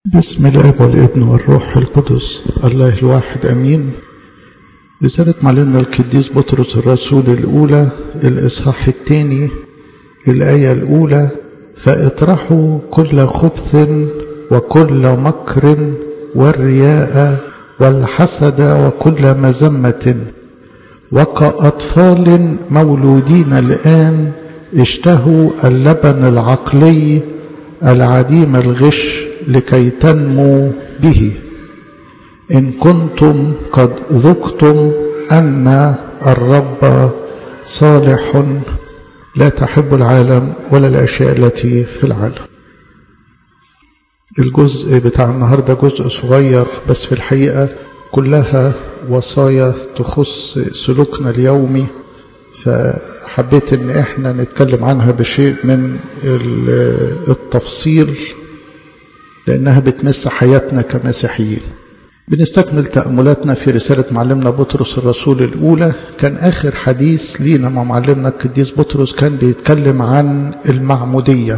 بسم الاب والابن والروح القدس الله الواحد امين رسالة معلمنا القديس بطرس الرسول الاولى الاصحاح الثاني الايه الاولى فاطرحوا كل خبث وكل مكر والرياء والحسد وكل مذمه وكاطفال مولودين الان اشتهوا اللبن العقلي العديم الغش لكي تنموا به إن كنتم قد ذقتم أن الرب صالح لا تحب العالم ولا الأشياء التي في العالم الجزء بتاع النهاردة جزء صغير بس في الحقيقة كلها وصايا تخص سلوكنا اليومي فحبيت ان احنا نتكلم عنها بشيء من التفصيل لأنها بتمس حياتنا كمسيحيين بنستكمل تأملاتنا في رسالة معلمنا بطرس الرسول الأولى كان آخر حديث لينا مع معلمنا القديس بطرس كان بيتكلم عن المعمودية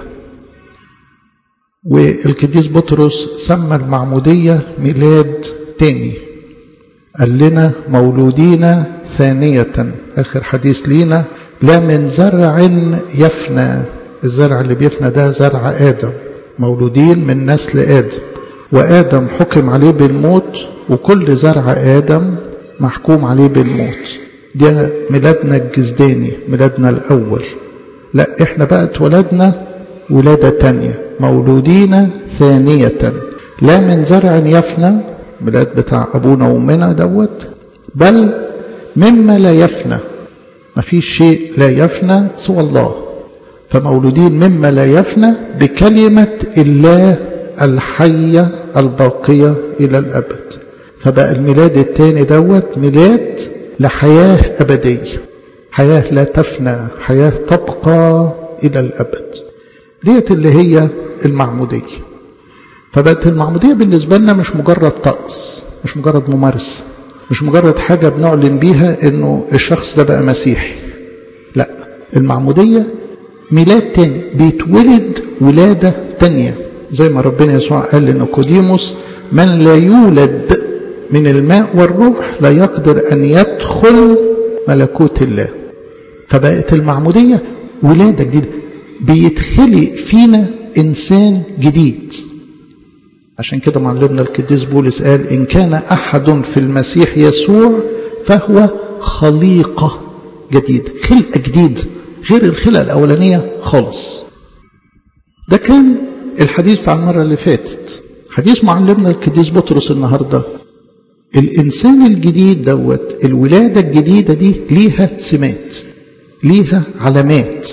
والقديس بطرس سمى المعمودية ميلاد تاني قال لنا مولودين ثانية آخر حديث لينا لا من زرع يفنى الزرع اللي بيفنى ده زرع آدم مولودين من نسل آدم وآدم حكم عليه بالموت وكل زرع آدم محكوم عليه بالموت ده ميلادنا الجزداني ميلادنا الأول لا احنا بقى اتولدنا ولادة تانية مولودين ثانية لا من زرع يفنى ميلاد بتاع أبونا وأمنا دوت بل مما لا يفنى مفيش شيء لا يفنى سوى الله فمولودين مما لا يفنى بكلمة الله الحية الباقية إلى الأبد فبقى الميلاد الثاني دوت ميلاد لحياة أبدية حياة لا تفنى حياة تبقى إلى الأبد ديت اللي هي المعمودية فبقت المعمودية بالنسبة لنا مش مجرد طقس مش مجرد ممارسة مش مجرد حاجة بنعلن بيها انه الشخص ده بقى مسيحي لا المعمودية ميلاد تاني بيتولد ولادة تانية زي ما ربنا يسوع قال لنيقوديموس من لا يولد من الماء والروح لا يقدر أن يدخل ملكوت الله فبقت المعمودية ولادة جديدة بيتخلق فينا إنسان جديد عشان كده معلمنا القديس بولس قال إن كان أحد في المسيح يسوع فهو خليقة جديدة خلقة جديدة غير الخلقة الأولانية خالص ده كان الحديث بتاع المرة اللي فاتت حديث معلمنا القديس بطرس النهاردة الإنسان الجديد دوت الولادة الجديدة دي ليها سمات ليها علامات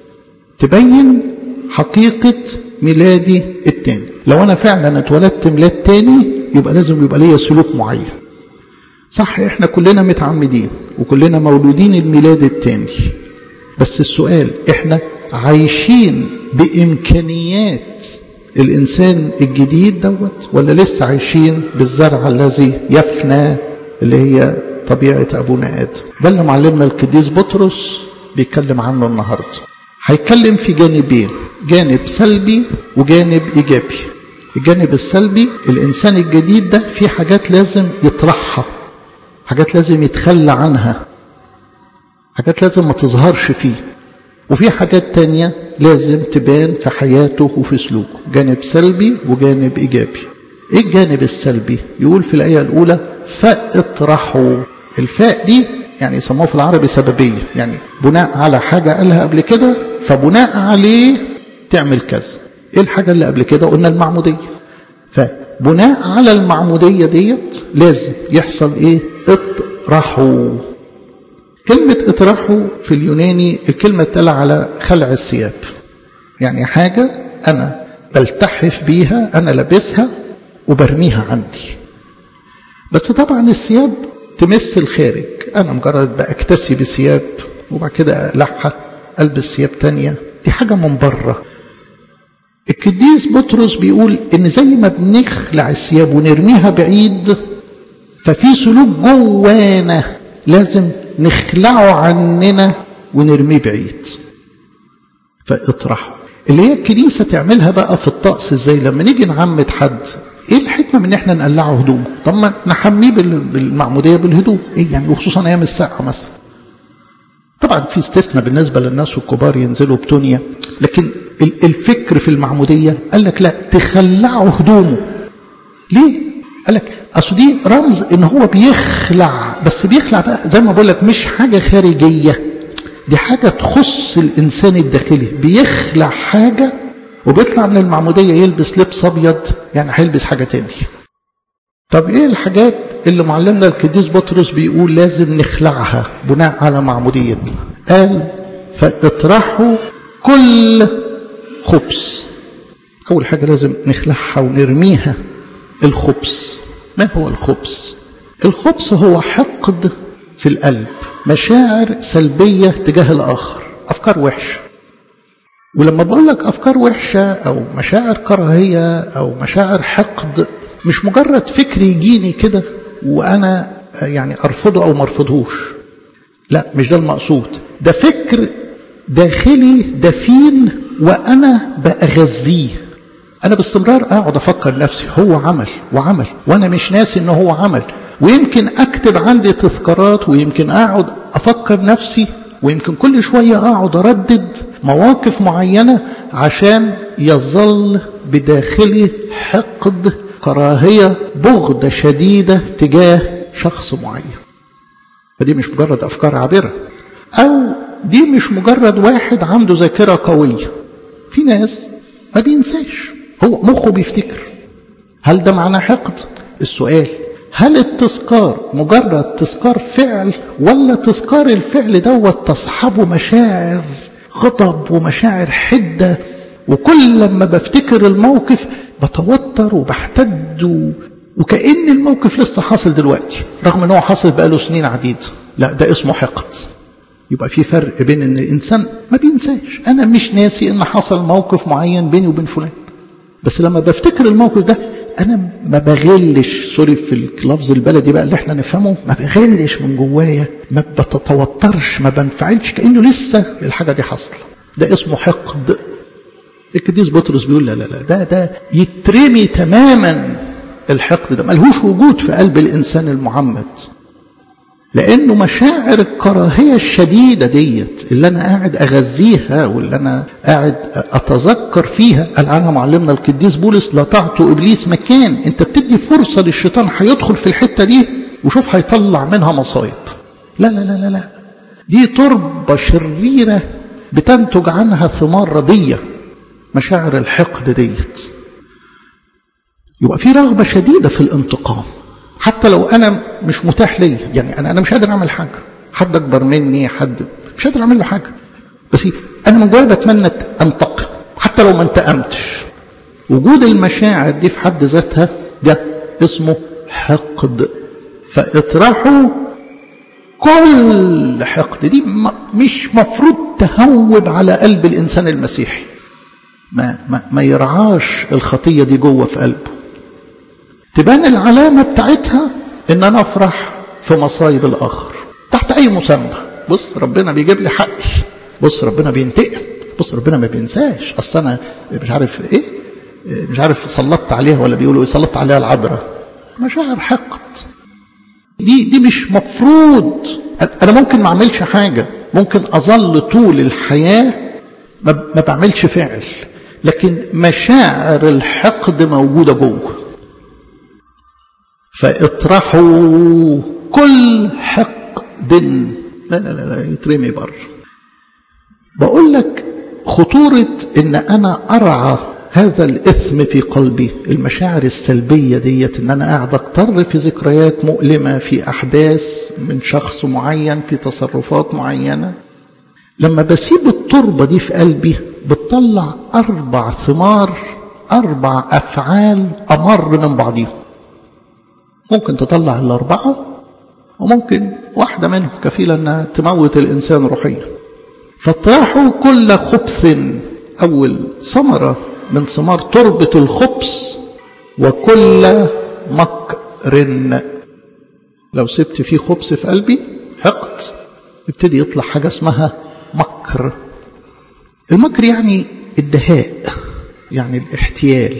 تبين حقيقة ميلادي التاني لو أنا فعلا اتولدت ميلاد تاني يبقى لازم يبقى ليا سلوك معين صح احنا كلنا متعمدين وكلنا مولودين الميلاد التاني بس السؤال احنا عايشين بإمكانيات الإنسان الجديد دوت ولا لسه عايشين بالزرع الذي يفنى اللي هي طبيعة أبونا آدم ده اللي معلمنا القديس بطرس بيتكلم عنه النهاردة هيتكلم في جانبين جانب سلبي وجانب إيجابي الجانب السلبي الإنسان الجديد ده في حاجات لازم يطرحها حاجات لازم يتخلى عنها حاجات لازم ما تظهرش فيه وفي حاجات تانية لازم تبان في حياته وفي سلوكه جانب سلبي وجانب إيجابي إيه الجانب السلبي يقول في الآية الأولى فاطرحوا الفاء دي يعني يسموها في العربي سببية يعني بناء على حاجة قالها قبل كده فبناء عليه تعمل كذا إيه الحاجة اللي قبل كده قلنا المعمودية فبناء على المعمودية ديت لازم يحصل إيه اطرحوا كلمة اطرحوا في اليوناني الكلمة تلا على خلع الثياب يعني حاجة أنا بلتحف بيها أنا لابسها وبرميها عندي بس طبعا الثياب تمس الخارج أنا مجرد بأكتسي بثياب وبعد كده أقلعها ألبس ثياب تانية دي حاجة من بره القديس بطرس بيقول إن زي ما بنخلع الثياب ونرميها بعيد ففي سلوك جوانا لازم نخلعه عننا ونرميه بعيد فاطرحه اللي هي الكنيسة تعملها بقى في الطقس ازاي لما نيجي نعمد حد ايه الحكمة من ان احنا نقلعه هدومه طب ما نحميه بالمعمودية بالهدوم ايه يعني وخصوصا ايام الساعة مثلا طبعا في استثناء بالنسبة للناس الكبار ينزلوا بتونيا لكن الفكر في المعمودية قال لك لا تخلعوا هدومه ليه قال لك اصل دي رمز ان هو بيخلع بس بيخلع بقى زي ما بقول لك مش حاجة خارجية دي حاجة تخص الإنسان الداخلي بيخلع حاجة وبيطلع من المعمودية يلبس لبس أبيض يعني هيلبس حاجة تاني طب إيه الحاجات اللي معلمنا القديس بطرس بيقول لازم نخلعها بناء على معموديتنا قال فاطرحوا كل خبز أول حاجة لازم نخلعها ونرميها الخبز ما هو الخبز الخبز هو حقد في القلب مشاعر سلبية تجاه الآخر أفكار وحشة ولما بقول لك أفكار وحشة أو مشاعر كراهية أو مشاعر حقد مش مجرد فكر يجيني كده وأنا يعني أرفضه أو مرفضهوش لا مش ده المقصود ده فكر داخلي دفين وأنا بأغذيه أنا باستمرار أقعد أفكر نفسي هو عمل وعمل وأنا مش ناسي إن هو عمل ويمكن أكتب عندي تذكارات ويمكن أقعد أفكر نفسي ويمكن كل شوية أقعد أردد مواقف معينة عشان يظل بداخلي حقد كراهية بغضة شديدة تجاه شخص معين فدي مش مجرد أفكار عابرة أو دي مش مجرد واحد عنده ذاكرة قوية في ناس ما بينساش هو مخه بيفتكر هل ده معناه حقد السؤال هل التذكار مجرد تذكار فعل ولا تذكار الفعل دوت تصحبه مشاعر غضب ومشاعر حدة وكل لما بفتكر الموقف بتوتر وبحتد وكأن الموقف لسه حاصل دلوقتي رغم ان هو حاصل بقاله سنين عديدة لا ده اسمه حقد يبقى في فرق بين ان الانسان ما بينساش انا مش ناسي ان حصل موقف معين بيني وبين فلان بس لما بفتكر الموقف ده انا ما بغلش سوري في اللفظ البلدي بقى اللي احنا نفهمه ما بغلش من جوايا ما بتتوترش ما بنفعلش كانه لسه الحاجه دي حاصله ده اسمه حقد القديس بطرس بيقول لا لا لا ده ده يترمي تماما الحقد ده ملهوش وجود في قلب الانسان المعمد لانه مشاعر الكراهيه الشديده ديت اللي انا قاعد اغذيها واللي انا قاعد اتذكر فيها قال عنها معلمنا القديس بولس لا تعطوا ابليس مكان انت بتدي فرصه للشيطان هيدخل في الحته دي وشوف هيطلع منها مصايب لا لا لا لا لا دي تربه شريره بتنتج عنها ثمار رديه مشاعر الحقد ديت يبقى في رغبه شديده في الانتقام حتى لو انا مش متاح لي يعني انا انا مش قادر اعمل حاجه حد اكبر مني حد مش قادر اعمل له حاجه بس انا من جوايا بتمنى انتقم حتى لو ما انتقمتش وجود المشاعر دي في حد ذاتها ده اسمه حقد فاطرحوا كل حقد دي مش مفروض تهوب على قلب الانسان المسيحي ما ما, ما يرعاش الخطيه دي جوه في قلبه تبان العلامة بتاعتها ان انا افرح في مصايب الاخر تحت اي مسمى بص ربنا بيجيب لي حقي بص ربنا بينتقم بص ربنا ما بينساش اصل انا مش عارف ايه مش عارف سلطت عليها ولا بيقولوا ايه سلطت عليها العذراء مشاعر حقد دي دي مش مفروض انا ممكن ما اعملش حاجه ممكن اظل طول الحياه ما بعملش فعل لكن مشاعر الحقد موجوده جوه فاطرحوا كل حقد لا لا لا, لا يترمي بره بقول لك خطورة ان انا ارعى هذا الاثم في قلبي المشاعر السلبية ديت ان انا قاعد اقتر في ذكريات مؤلمة في احداث من شخص معين في تصرفات معينة لما بسيب التربة دي في قلبي بتطلع اربع ثمار اربع افعال امر من بعضهم ممكن تطلع الأربعة وممكن واحدة منهم كفيلة أنها تموت الإنسان روحيا فاطرحوا كل خبث أول ثمرة من ثمار تربة الخبث وكل مكر لو سبت فيه خبث في قلبي حقد يبتدي يطلع حاجة اسمها مكر المكر يعني الدهاء يعني الاحتيال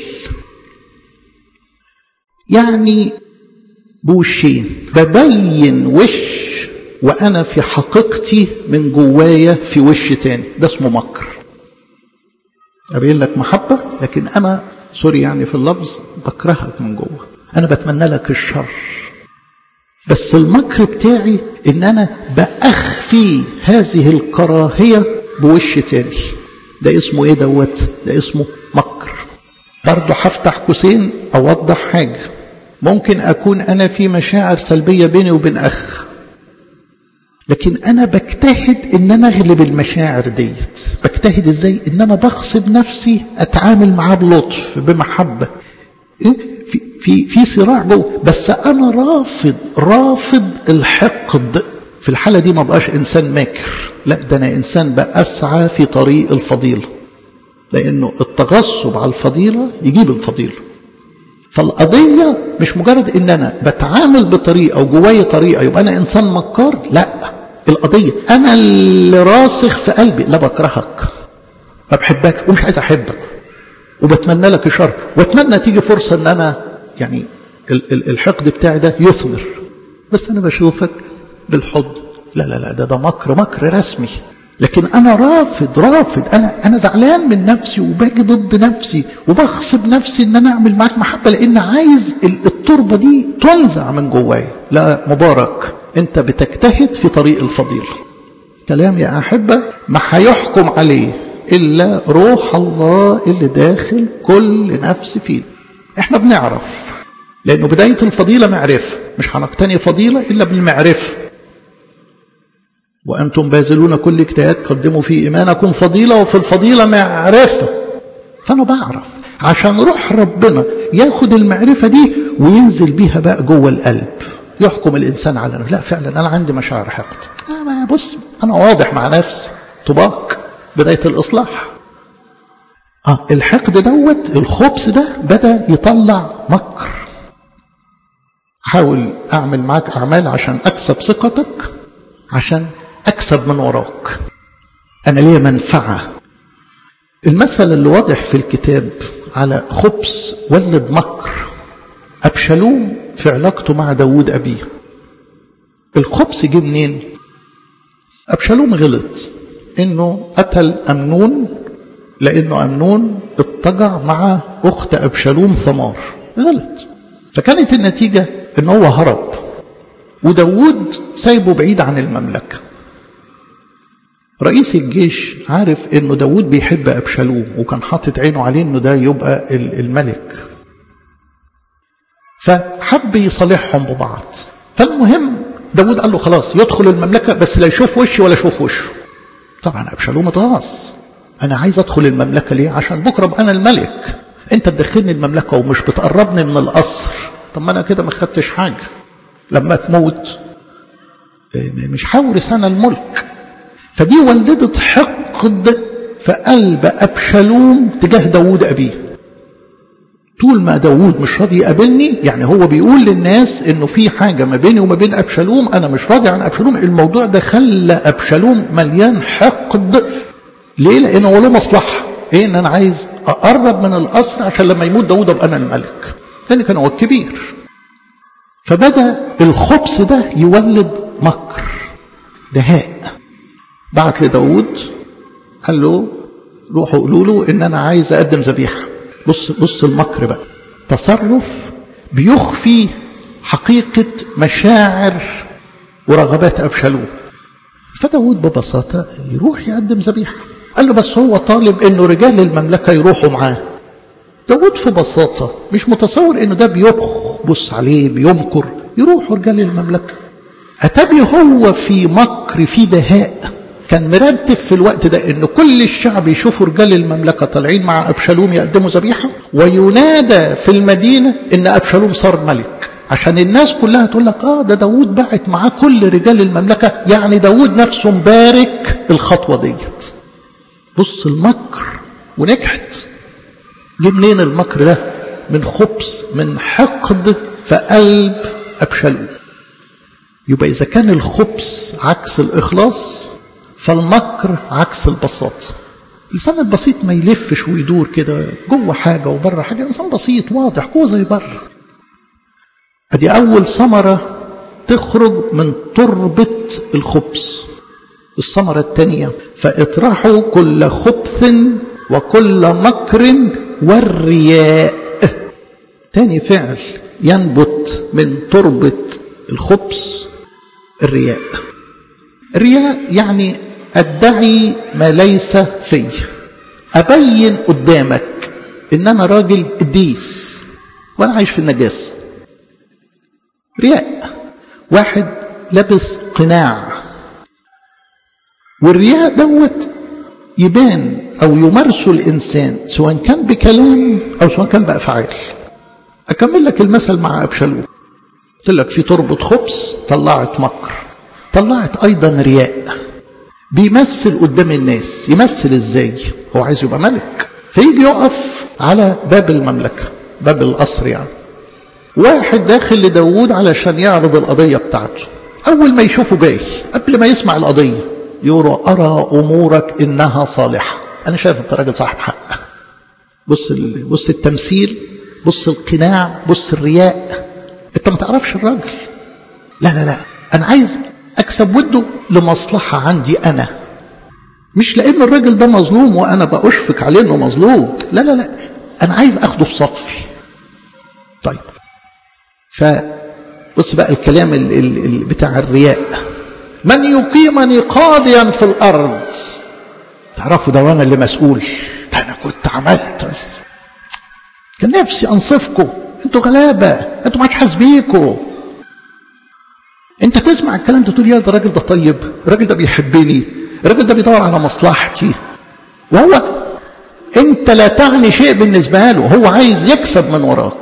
يعني بوشين ببين وش وأنا في حقيقتي من جوايا في وش تاني ده اسمه مكر أبين لك محبة لكن أنا سوري يعني في اللفظ بكرهك من جوه أنا بتمنى لك الشر بس المكر بتاعي إن أنا بأخفي هذه الكراهية بوش تاني ده اسمه إيه دوت ده اسمه مكر برضه هفتح قوسين أوضح حاجة ممكن أكون أنا في مشاعر سلبية بيني وبين أخ لكن أنا بجتهد إن أنا أغلب المشاعر ديت بجتهد إزاي إن أنا بغصب نفسي أتعامل معاه بلطف بمحبة إيه؟ في, في, في صراع جوه بس أنا رافض رافض الحقد في الحالة دي ما بقاش إنسان ماكر لا ده أنا إنسان بأسعى في طريق الفضيلة لأنه التغصب على الفضيلة يجيب الفضيلة فالقضية مش مجرد ان انا بتعامل بطريقة وجواي طريقة يبقى انا انسان مكار لا القضية انا اللي راسخ في قلبي لا بكرهك ما بحبكش ومش عايز احبك وبتمنى لك الشر واتمنى تيجي فرصة ان انا يعني الحقد بتاعي ده يثمر بس انا بشوفك بالحضن لا لا لا ده ده مكر مكر رسمي لكن انا رافض رافض انا انا زعلان من نفسي وباجي ضد نفسي وبغصب نفسي ان انا اعمل معاك محبه لان عايز التربه دي تنزع من جوايا لا مبارك انت بتجتهد في طريق الفضيله كلام يا احبه ما هيحكم عليه الا روح الله اللي داخل كل نفس فينا احنا بنعرف لانه بدايه الفضيله معرفه مش هنقتني فضيله الا بالمعرفه وأنتم باذلون كل اجتهاد قدموا في إيمانكم فضيلة وفي الفضيلة معرفة فأنا بعرف عشان روح ربنا ياخد المعرفة دي وينزل بيها بقى جوه القلب يحكم الإنسان على نفسه لا فعلا أنا عندي مشاعر حقد أنا بص أنا واضح مع نفسي طباق بداية الإصلاح آه الحقد دوت الخبث ده بدأ يطلع مكر حاول أعمل معاك أعمال عشان أكسب ثقتك عشان أكسب من وراك أنا ليا منفعة المثل اللي واضح في الكتاب على خبث ولد مكر أبشالوم في علاقته مع داود أبيه الخبث جه منين أبشالوم غلط إنه قتل أمنون لأنه أمنون اتجع مع أخت أبشالوم ثمار غلط فكانت النتيجة إن هو هرب وداود سايبه بعيد عن المملكة رئيس الجيش عارف انه داود بيحب ابشالوم وكان حاطط عينه عليه انه ده يبقى الملك فحب يصالحهم ببعض فالمهم داود قال له خلاص يدخل المملكة بس لا يشوف وشي ولا يشوف وشه طبعا ابشالوم اتغاظ انا عايز ادخل المملكة ليه عشان بكرة ابقى انا الملك انت تدخلني المملكة ومش بتقربني من القصر طب ما انا كده ما خدتش حاجة لما تموت مش هورث انا الملك فدي ولدت حقد في قلب أبشالوم تجاه داود أبيه طول ما داود مش راضي يقابلني يعني هو بيقول للناس انه في حاجة ما بيني وما بين أبشالوم أنا مش راضي عن أبشالوم الموضوع ده خلى أبشالوم مليان حقد ليه؟ لأنه هو له مصلحة إيه إن أنا عايز أقرب من القصر عشان لما يموت داود أبقى أنا الملك لأن كان هو الكبير فبدأ الخبث ده يولد مكر دهاء بعت لداود قال له روحوا قولوا له ان انا عايز اقدم ذبيحه بص بص المكر بقى تصرف بيخفي حقيقه مشاعر ورغبات ابشالوم فداود ببساطه يروح يقدم ذبيحه قال له بس هو طالب انه رجال المملكه يروحوا معاه داود في بساطه مش متصور انه ده بيبص عليه بيمكر يروحوا رجال المملكه اتبي هو في مكر في دهاء كان مرتب في الوقت ده ان كل الشعب يشوفوا رجال المملكة طالعين مع أبشالوم يقدموا ذبيحة وينادى في المدينة ان أبشالوم صار ملك عشان الناس كلها تقول لك اه ده داود بعت معاه كل رجال المملكة يعني داود نفسه مبارك الخطوة ديت بص المكر ونجحت جه منين المكر ده من خبث من حقد في قلب أبشالوم يبقى إذا كان الخبث عكس الإخلاص فالمكر عكس البساطة الإنسان البسيط ما يلفش ويدور كده جوه حاجة وبره حاجة إنسان بسيط واضح جوه زي بره أدي أول ثمرة تخرج من تربة الخبز الثمرة الثانية فاطرحوا كل خبث وكل مكر والرياء تاني فعل ينبت من تربة الخبز الرياء الرياء يعني أدعي ما ليس في أبين قدامك إن أنا راجل قديس وأنا عايش في النجاسة رياء واحد لابس قناع والرياء دوت يبان أو يمارسه الإنسان سواء كان بكلام أو سواء كان بأفعال أكمل لك المثل مع أبشالوم قلت لك في تربة خبز طلعت مكر طلعت أيضا رياء بيمثل قدام الناس يمثل ازاي هو عايز يبقى ملك فيجي يقف على باب المملكة باب القصر يعني واحد داخل لداود علشان يعرض القضية بتاعته أول ما يشوفه جاي قبل ما يسمع القضية يقول أرى أمورك إنها صالحة أنا شايف أنت راجل صاحب حق بص بص التمثيل بص القناع بص الرياء أنت ما تعرفش الراجل لا لا لا أنا عايز أكسب وده لمصلحة عندي أنا مش لأن الراجل ده مظلوم وأنا بأشفق عليه إنه مظلوم لا لا لا أنا عايز أخده في صفي طيب فبص بقى الكلام ال ال ال بتاع الرياء من يقيمني قاضيا في الأرض تعرفوا ده وأنا اللي مسؤول ده أنا كنت عملت بس كان نفسي أنصفكم أنتوا غلابة أنتوا ما حاسبيكوا انت تسمع الكلام ده تقول يا ده الراجل ده طيب الراجل ده بيحبني الراجل ده بيدور على مصلحتي وهو انت لا تعني شيء بالنسبه له هو عايز يكسب من وراك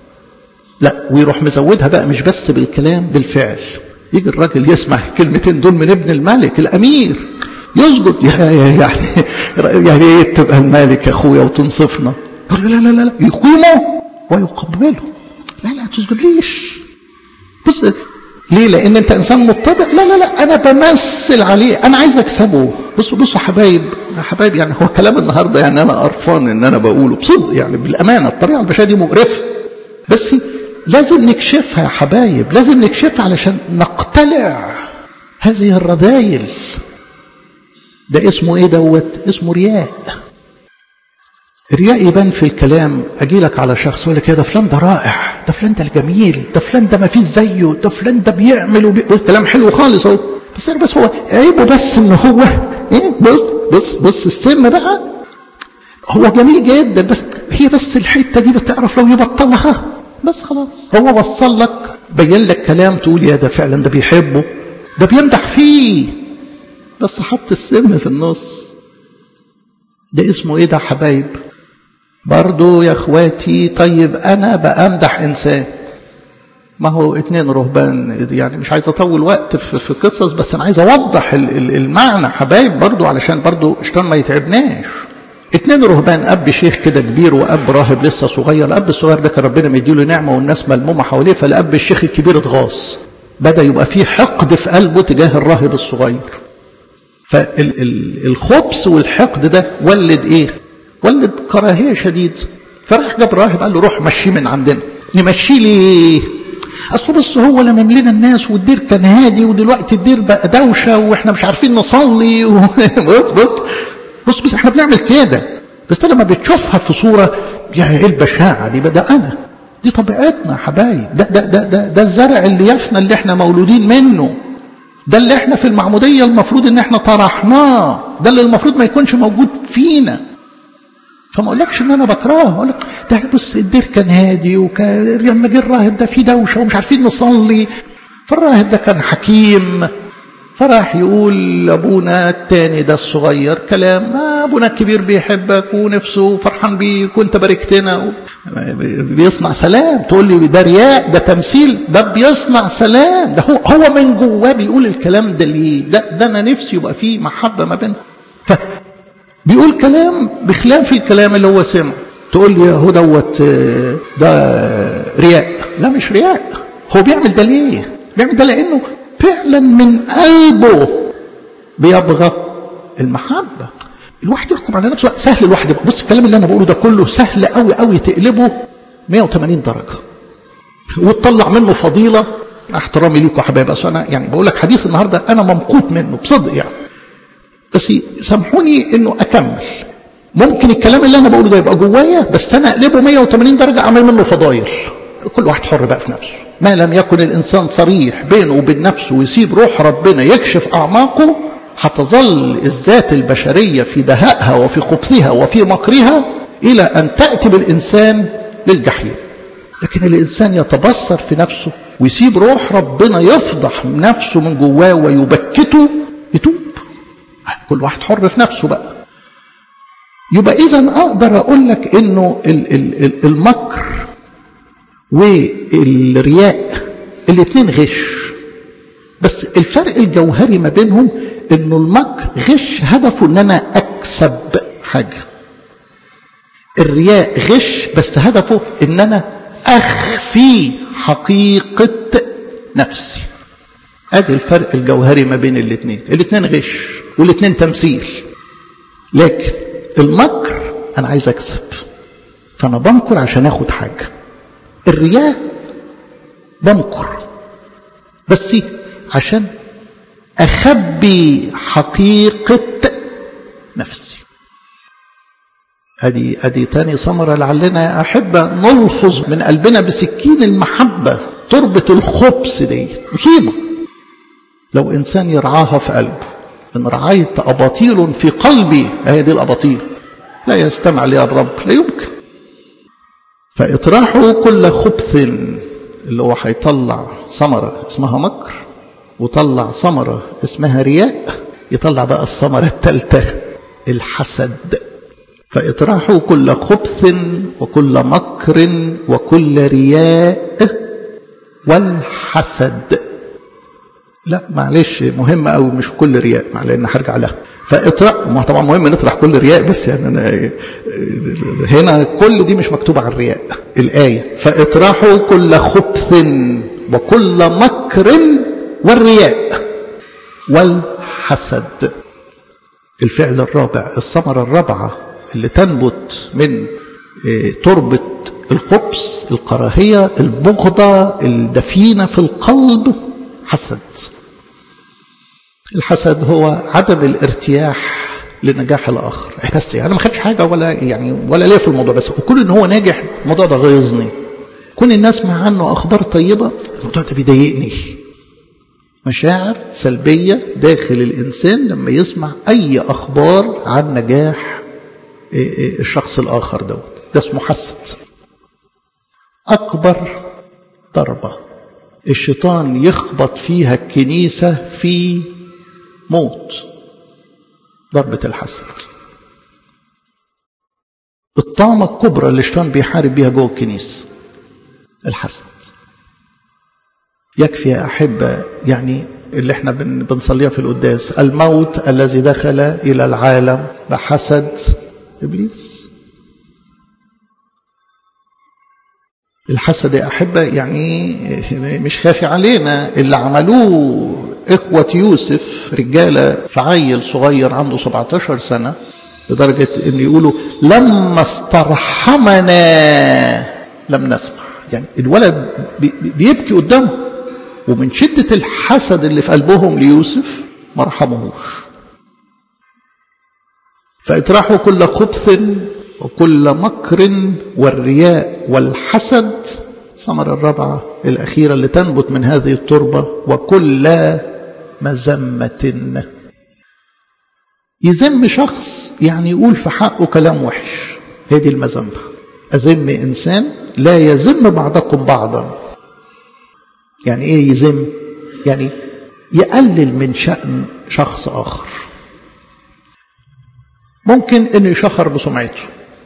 لا ويروح مزودها بقى مش بس بالكلام بالفعل يجي الراجل يسمع الكلمتين دول من ابن الملك الامير يسجد يعني يعني ايه تبقى الملك يا اخويا وتنصفنا يقول لا لا لا لا يقيمه ويقبله لا لا تسجد ليش بص ليه لان انت انسان متضع لا لا لا انا بمثل عليه انا عايز اكسبه بصوا بصوا حبايب يا حبايب يعني هو كلام النهارده يعني انا قرفان ان انا بقوله بصدق يعني بالامانه الطبيعه البشريه دي مقرفه بس لازم نكشفها يا حبايب لازم نكشفها علشان نقتلع هذه الرذايل ده اسمه ايه دوت اسمه رياء الرياء يبان في الكلام اجي لك على شخص يقول لك ده فلان ده رائع ده فلان ده الجميل ده فلان ده ما فيش زيه ده فلان ده بيعمل وبي... كلام حلو خالص اهو بس بس هو عيبه بس ان هو ايه بص بص بص السم بقى هو جميل جدا بس هي بس الحته دي بتعرف لو يبطلها بس خلاص هو وصل لك بين لك كلام تقول يا ده فعلا ده بيحبه ده بيمدح فيه بس حط السم في النص ده اسمه ايه ده حبايب برضو يا اخواتي طيب انا بامدح انسان ما هو اتنين رهبان يعني مش عايز اطول وقت في, في قصص بس انا عايز اوضح المعنى حبايب برضو علشان برضو اشتان ما يتعبناش اتنين رهبان اب شيخ كده كبير واب راهب لسه صغير الاب الصغير ده كان ربنا مديله نعمه والناس ملمومه حواليه فالاب الشيخ الكبير اتغاظ بدا يبقى فيه حقد في قلبه تجاه الراهب الصغير فالخبث والحقد ده ولد ايه ولد كراهيه شديد فراح جاب راهب قال له روح مشيه من عندنا نمشيه ليه اصل بص هو لمم لنا الناس والدير كان هادي ودلوقتي الدير بقى دوشه واحنا مش عارفين نصلي و... بص بص بص بص احنا بنعمل كده بس لما بتشوفها في صوره يا ايه البشاعه دي ده انا دي طبيعتنا يا حبايب ده ده ده ده, ده الزرع اللي يفنى اللي احنا مولودين منه ده اللي احنا في المعموديه المفروض ان احنا طرحناه ده اللي المفروض ما يكونش موجود فينا فما اقولكش ان انا بكرهه اقول لك ده بص الدير كان هادي وكان لما جه الراهب ده في دوشه ومش عارفين نصلي فالراهب ده كان حكيم فراح يقول لابونا التاني ده الصغير كلام ما ابونا الكبير بيحبك ونفسه فرحان بيك وانت باركتنا بيصنع سلام تقول لي ده رياء ده تمثيل ده بيصنع سلام ده هو هو من جواه بيقول الكلام ده ليه ده ده انا نفسي يبقى فيه محبه ما بيننا بيقول كلام بخلاف الكلام اللي هو سمع تقول لي هو دوت ده رياء لا مش رياء هو بيعمل ده ليه بيعمل ده لانه فعلا من قلبه بيبغى المحبة الواحد يحكم على نفسه سهل الواحد يبقى بص الكلام اللي انا بقوله ده كله سهل قوي قوي تقلبه 180 درجه وتطلع منه فضيله احترامي ليكم يا حبايبي اصل انا يعني بقول لك حديث النهارده انا ممقوت منه بصدق يعني بس سامحوني انه اكمل ممكن الكلام اللي انا بقوله ده يبقى جوايا بس انا اقلبه 180 درجه اعمل منه فضايل كل واحد حر بقى في نفسه ما لم يكن الانسان صريح بينه وبين نفسه ويسيب روح ربنا يكشف اعماقه هتظل الذات البشريه في دهائها وفي خبثها وفي مكرها الى ان تاتي بالانسان للجحيم لكن الانسان يتبصر في نفسه ويسيب روح ربنا يفضح نفسه من جواه ويبكته يتوب كل واحد حر في نفسه بقى يبقى اذا اقدر اقول لك انه المكر والرياء الاثنين غش بس الفرق الجوهري ما بينهم انه المكر غش هدفه ان انا اكسب حاجه الرياء غش بس هدفه ان انا اخفي حقيقه نفسي ادي الفرق الجوهري ما بين الاثنين الاثنين غش والاثنين تمثيل لكن المكر انا عايز اكسب فانا بمكر عشان اخد حاجه الرياء بمكر بس عشان اخبي حقيقه نفسي ادي ادي تاني ثمره لعلنا يا احبه نلفظ من قلبنا بسكين المحبه تربه الخبث دي مصيبه لو انسان يرعاها في قلبه ان رعيت اباطيل في قلبي هي دي الاباطيل لا يستمع لي الرب لا يمكن فاطراحه كل خبث اللي هو هيطلع ثمره اسمها مكر وطلع ثمره اسمها رياء يطلع بقى الثمره الثالثه الحسد فاطراحه كل خبث وكل مكر وكل رياء والحسد لا معلش مهم قوي مش كل رياء مع لان هرجع لها فاطرح ما طبعا مهم نطرح كل رياء بس يعني أنا هنا كل دي مش مكتوبه على الرياء الايه فاطرحوا كل خبث وكل مكر والرياء والحسد الفعل الرابع الثمره الرابعه اللي تنبت من تربه الخبث الكراهيه البغضه الدفينه في القلب حسد الحسد هو عدم الارتياح لنجاح الاخر بس يعني ما خدش حاجه ولا يعني ولا ليه في الموضوع بس وكل ان هو ناجح الموضوع ده غيظني كون الناس مع عنه اخبار طيبه الموضوع ده بيضايقني مشاعر سلبيه داخل الانسان لما يسمع اي اخبار عن نجاح الشخص الاخر دوت ده اسمه حسد اكبر ضربه الشيطان يخبط فيها الكنيسة في موت ضربة الحسد الطامة الكبرى اللي الشيطان بيحارب بيها جوه الكنيسة الحسد يكفي يا أحبة يعني اللي احنا بنصليها في القداس الموت الذي دخل إلى العالم بحسد إبليس الحسد يا أحبة يعني مش خافي علينا اللي عملوه إخوة يوسف رجالة في عيل صغير عنده 17 سنة لدرجة إن يقولوا لما استرحمنا لم نسمع يعني الولد بيبكي قدامه ومن شدة الحسد اللي في قلبهم ليوسف ما رحموهوش فاطرحوا كل خبث وكل مكر والرياء والحسد الثمرة الرابعة الأخيرة اللي تنبت من هذه التربة وكل مذمة يذم شخص يعني يقول في حقه كلام وحش هذه المذمة أذم إنسان لا يذم بعضكم بعضا يعني إيه يذم يعني يقلل من شأن شخص آخر ممكن انه يشهر بسمعته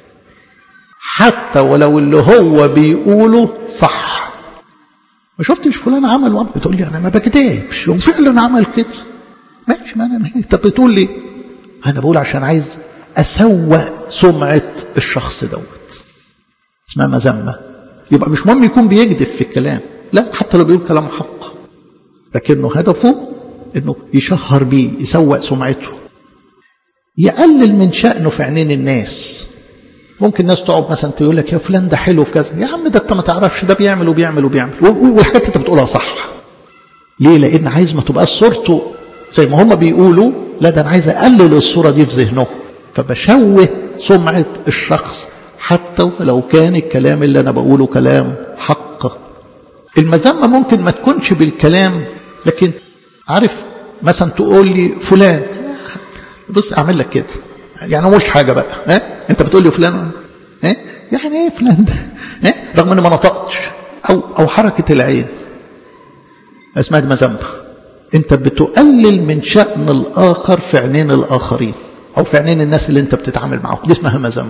حتى ولو اللي هو بيقوله صح ما شفتش فلان عمل وعمل بتقول لي انا ما بكذبش هو فعلا عمل كده ماشي ما انا انت بتقول لي انا بقول عشان عايز اسوق سمعه الشخص دوت اسمها مذمه يبقى مش مهم يكون بيكذب في الكلام لا حتى لو بيقول كلام حق لكنه هدفه انه يشهر بيه يسوق سمعته يقلل من شأنه في عينين الناس ممكن الناس تقعد مثلا تقول لك يا فلان ده حلو في كذا يا عم ده انت ما تعرفش ده بيعمل وبيعمل وبيعمل والحاجات انت بتقولها صح ليه لان عايز ما تبقاش صورته زي ما هم بيقولوا لا ده انا عايز اقلل الصوره دي في ذهنه فبشوه سمعه الشخص حتى ولو كان الكلام اللي انا بقوله كلام حق المذمه ممكن ما تكونش بالكلام لكن عارف مثلا تقول لي فلان بص اعمل لك كده يعني مش حاجه بقى ها انت بتقول لي فلان ها يعني ايه فلان ده ها رغم اني ما نطقتش او او حركه العين اسمها دي مذمه انت بتقلل من شأن الاخر في عينين الاخرين او في عينين الناس اللي انت بتتعامل معاهم دي اسمها مذمه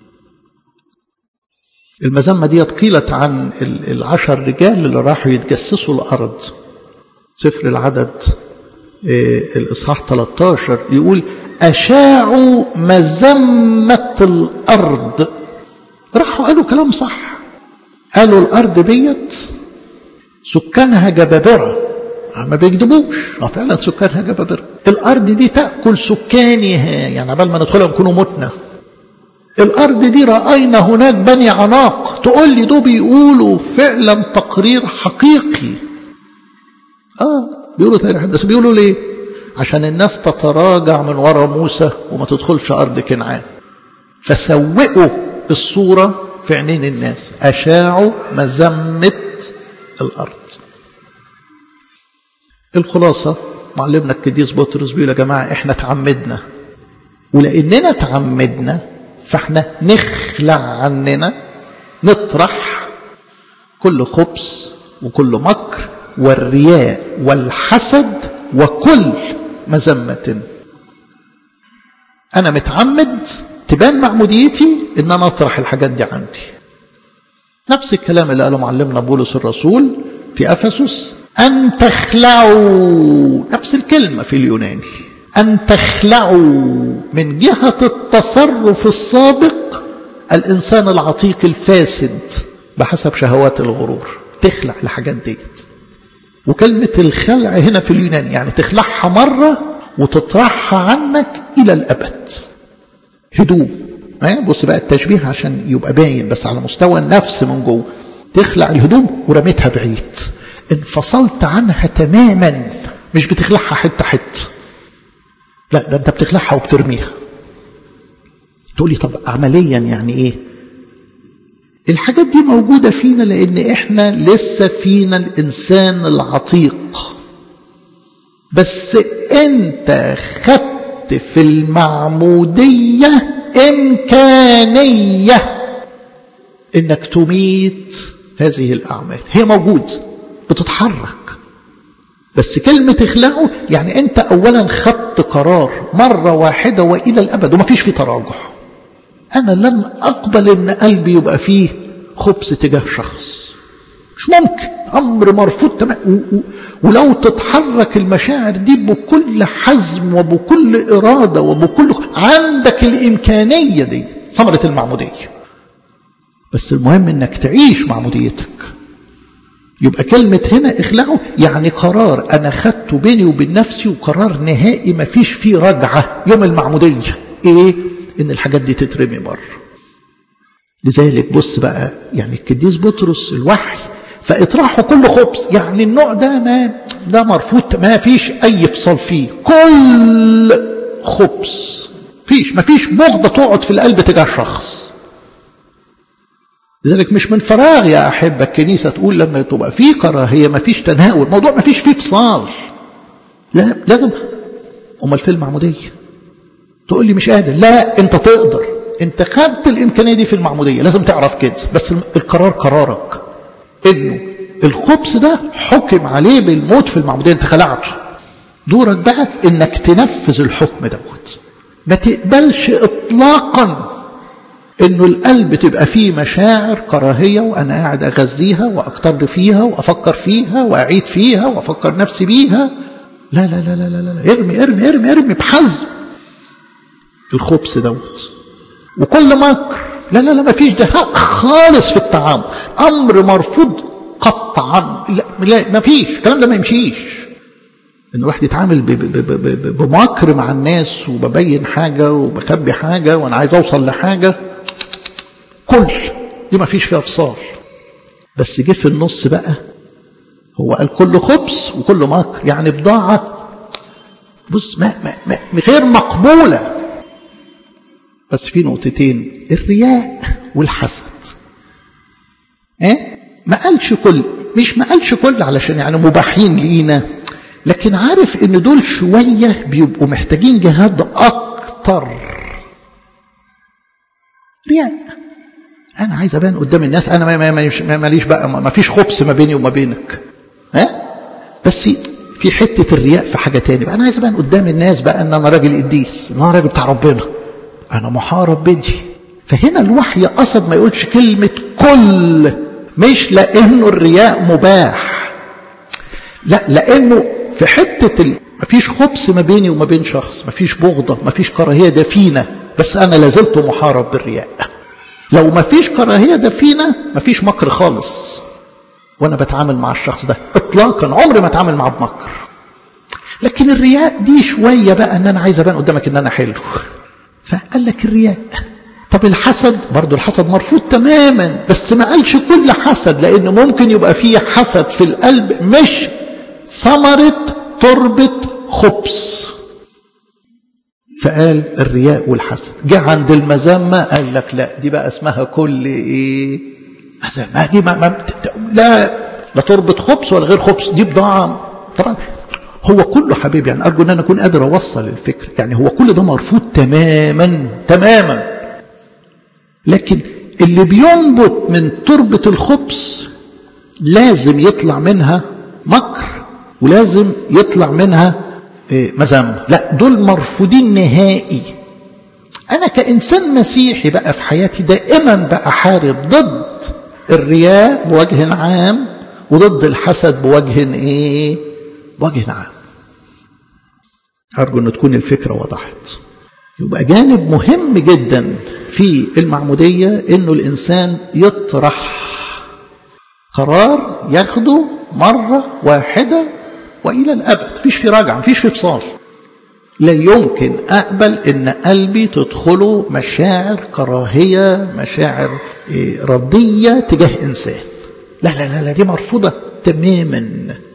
المذمه دي قيلت عن العشر رجال اللي راحوا يتجسسوا الارض سفر العدد الاصحاح 13 يقول أشاعوا مذمة الأرض راحوا قالوا كلام صح قالوا الأرض ديت سكانها جبابرة ما بيكذبوش فعلا سكانها جبابرة الأرض دي تأكل سكانها يعني قبل ما ندخلها نكونوا متنا الأرض دي رأينا هناك بني عناق تقول لي دول بيقولوا فعلا تقرير حقيقي آه بيقولوا تقرير بس بيقولوا ليه عشان الناس تتراجع من ورا موسى وما تدخلش أرض كنعان فسوقوا الصورة في عينين الناس أشاعوا مذمة الأرض الخلاصة معلمنا القديس بطرس بيقول يا جماعة احنا تعمدنا ولأننا تعمدنا فاحنا نخلع عننا نطرح كل خبث وكل مكر والرياء والحسد وكل مذمة أنا متعمد تبان معموديتي إن أنا أطرح الحاجات دي عندي نفس الكلام اللي قاله معلمنا بولس الرسول في أفسس أن تخلعوا نفس الكلمة في اليوناني أن تخلعوا من جهة التصرف السابق الإنسان العتيق الفاسد بحسب شهوات الغرور تخلع الحاجات ديت وكلمة الخلع هنا في اليونان يعني تخلعها مرة وتطرحها عنك إلى الأبد هدوء بص بقى التشبيه عشان يبقى باين بس على مستوى النفس من جوه تخلع الهدوم ورميتها بعيد انفصلت عنها تماما مش بتخلعها حتة حتة لا ده انت بتخلعها وبترميها تقول لي طب عمليا يعني ايه الحاجات دي موجودة فينا لأن إحنا لسه فينا الإنسان العتيق بس أنت خدت في المعمودية إمكانية إنك تميت هذه الأعمال هي موجود بتتحرك بس كلمة اخلعه يعني أنت أولا خدت قرار مرة واحدة وإلى الأبد وما فيش فيه تراجع أنا لن أقبل أن قلبي يبقى فيه خبث تجاه شخص مش ممكن أمر مرفوض تمام ولو تتحرك المشاعر دي بكل حزم وبكل إرادة وبكل عندك الإمكانية دي ثمرة المعمودية بس المهم أنك تعيش معموديتك يبقى كلمة هنا اخلعه يعني قرار أنا خدته بيني وبين نفسي وقرار نهائي ما فيش فيه رجعة يوم المعمودية إيه؟ ان الحاجات دي تترمي بره لذلك بص بقى يعني القديس بطرس الوحي فاطرحوا كل خبز يعني النوع ده ما ده مرفوض ما فيش اي فصال فيه كل خبز فيش ما فيش بغضة تقعد في القلب تجاه شخص لذلك مش من فراغ يا أحبة الكنيسة تقول لما تبقى في كراهية ما فيش تناول الموضوع ما فيش فيه فصال لا لازم أمال في المعمودية تقول لي مش قادر لا انت تقدر انت خدت الامكانيه دي في المعموديه لازم تعرف كده بس القرار قرارك انه الخبز ده حكم عليه بالموت في المعموديه انت خلعته دورك بقى انك تنفذ الحكم دوت ما تقبلش اطلاقا انه القلب تبقى فيه مشاعر كراهيه وانا قاعد اغذيها واكتر فيها وافكر فيها واعيد فيها وافكر نفسي بيها لا لا لا لا لا, لا. ارمي ارمي ارمي ارمي بحزم الخبز دوت وكل مكر لا لا لا ما فيش ده خالص في الطعام امر مرفوض قطعا لا, لا ما فيش الكلام ده ما يمشيش ان الواحد يتعامل بمكر مع الناس وببين حاجة وبخبي حاجة وانا عايز اوصل لحاجة كل دي ما فيش فيها فصال بس جه في النص بقى هو قال كل خبز وكل مكر يعني بضاعة بص ما ما ما غير مقبولة بس في نقطتين الرياء والحسد ايه ما قالش كل مش ما قالش كل علشان يعني مباحين لينا لكن عارف ان دول شوية بيبقوا محتاجين جهاد اكتر رياء انا عايز ابان قدام الناس انا ما ماليش بقى ما فيش خبز ما بيني وما بينك ها بس في حتة الرياء في حاجة تاني بقى انا عايز ابان قدام الناس بقى ان انا راجل قديس ان انا راجل بتاع ربنا انا محارب بدي فهنا الوحي قصد ما يقولش كلمة كل مش لانه الرياء مباح لا لانه في حتة ال... مفيش خبز ما بيني وما بين شخص مفيش بغضة مفيش كراهية دفينة بس أنا لازلت محارب بالرياء لو مفيش كراهية دفينة مفيش مكر خالص وأنا بتعامل مع الشخص ده إطلاقا عمري ما أتعامل معاه بمكر لكن الرياء دي شوية بقى أن أنا عايز أبان قدامك أن أنا حلو فقال لك الرياء طب الحسد برضو الحسد مرفوض تماما بس ما قالش كل حسد لأنه ممكن يبقى فيه حسد في القلب مش ثمرة تربة خبز فقال الرياء والحسد جه عند المذمة قال لك لا دي بقى اسمها كل ايه ما دي ما, ما لا لا تربة خبز ولا غير خبز دي بضاعة طبعا هو كله حبيبي يعني أرجو أن أنا أكون قادر أوصل الفكر يعني هو كل ده مرفوض تماما تماما لكن اللي بينبت من تربة الخبز لازم يطلع منها مكر ولازم يطلع منها مذمة لا دول مرفوضين نهائي أنا كإنسان مسيحي بقى في حياتي دائما بقى حارب ضد الرياء بوجه عام وضد الحسد بوجه ايه بوجه عام أرجو أن تكون الفكرة وضحت يبقى جانب مهم جدا في المعمودية أنه الإنسان يطرح قرار ياخده مرة واحدة وإلى الأبد فيش في راجع فيش في فصال لا يمكن أقبل أن قلبي تدخله مشاعر كراهية مشاعر ردية تجاه إنسان لا لا لا, لا دي مرفوضة تماما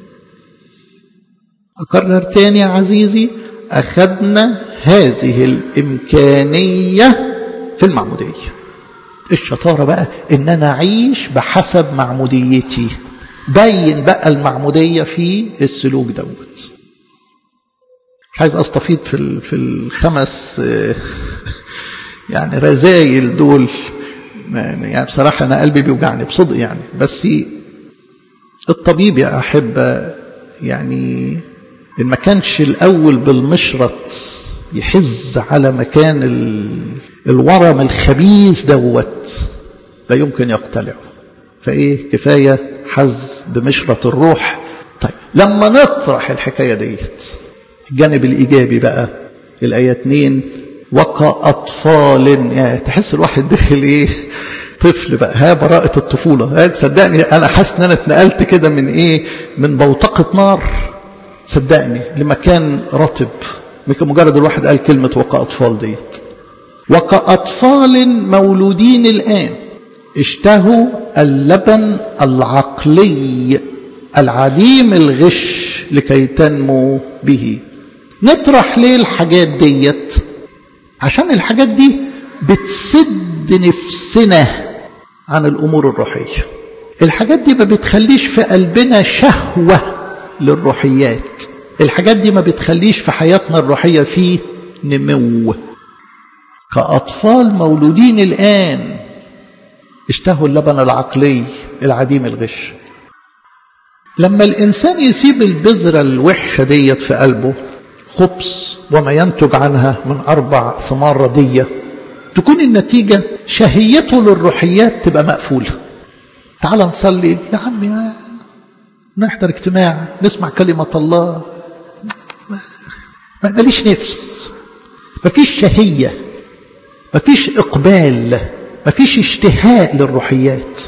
أكرر تاني يا عزيزي أخذنا هذه الإمكانية في المعمودية الشطارة بقى إن أنا أعيش بحسب معموديتي باين بقى المعمودية في السلوك دوت مش عايز أستفيد في في الخمس يعني رزايل دول يعني بصراحة أنا قلبي بيوجعني بصدق يعني بس الطبيب يا أحبة يعني إن ما كانش الأول بالمشرط يحز على مكان الورم الخبيث دوت لا يمكن يقتلعه فإيه كفاية حز بمشرط الروح طيب لما نطرح الحكاية ديت الجانب الإيجابي بقى الآية 2 وكأطفال يعني تحس الواحد دخل إيه طفل بقى ها براءة الطفولة صدقني أنا حاسس إن أنا اتنقلت كده من إيه من بوتقة نار صدقني لمكان رطب مجرد الواحد قال كلمة وكأطفال ديت وكأطفال مولودين الآن اشتهوا اللبن العقلي العديم الغش لكي تنمو به نطرح ليه الحاجات ديت عشان الحاجات دي بتسد نفسنا عن الأمور الروحية الحاجات دي ما بتخليش في قلبنا شهوة للروحيات الحاجات دي ما بتخليش في حياتنا الروحية فيه نمو كأطفال مولودين الآن اشتهوا اللبن العقلي العديم الغش لما الإنسان يسيب البذرة الوحشة ديت في قلبه خبز وما ينتج عنها من أربع ثمار ردية تكون النتيجة شهيته للروحيات تبقى مقفولة تعال نصلي يا عمي نحضر اجتماع نسمع كلمة الله ماليش نفس مفيش شهية مفيش إقبال مفيش اشتهاء للروحيات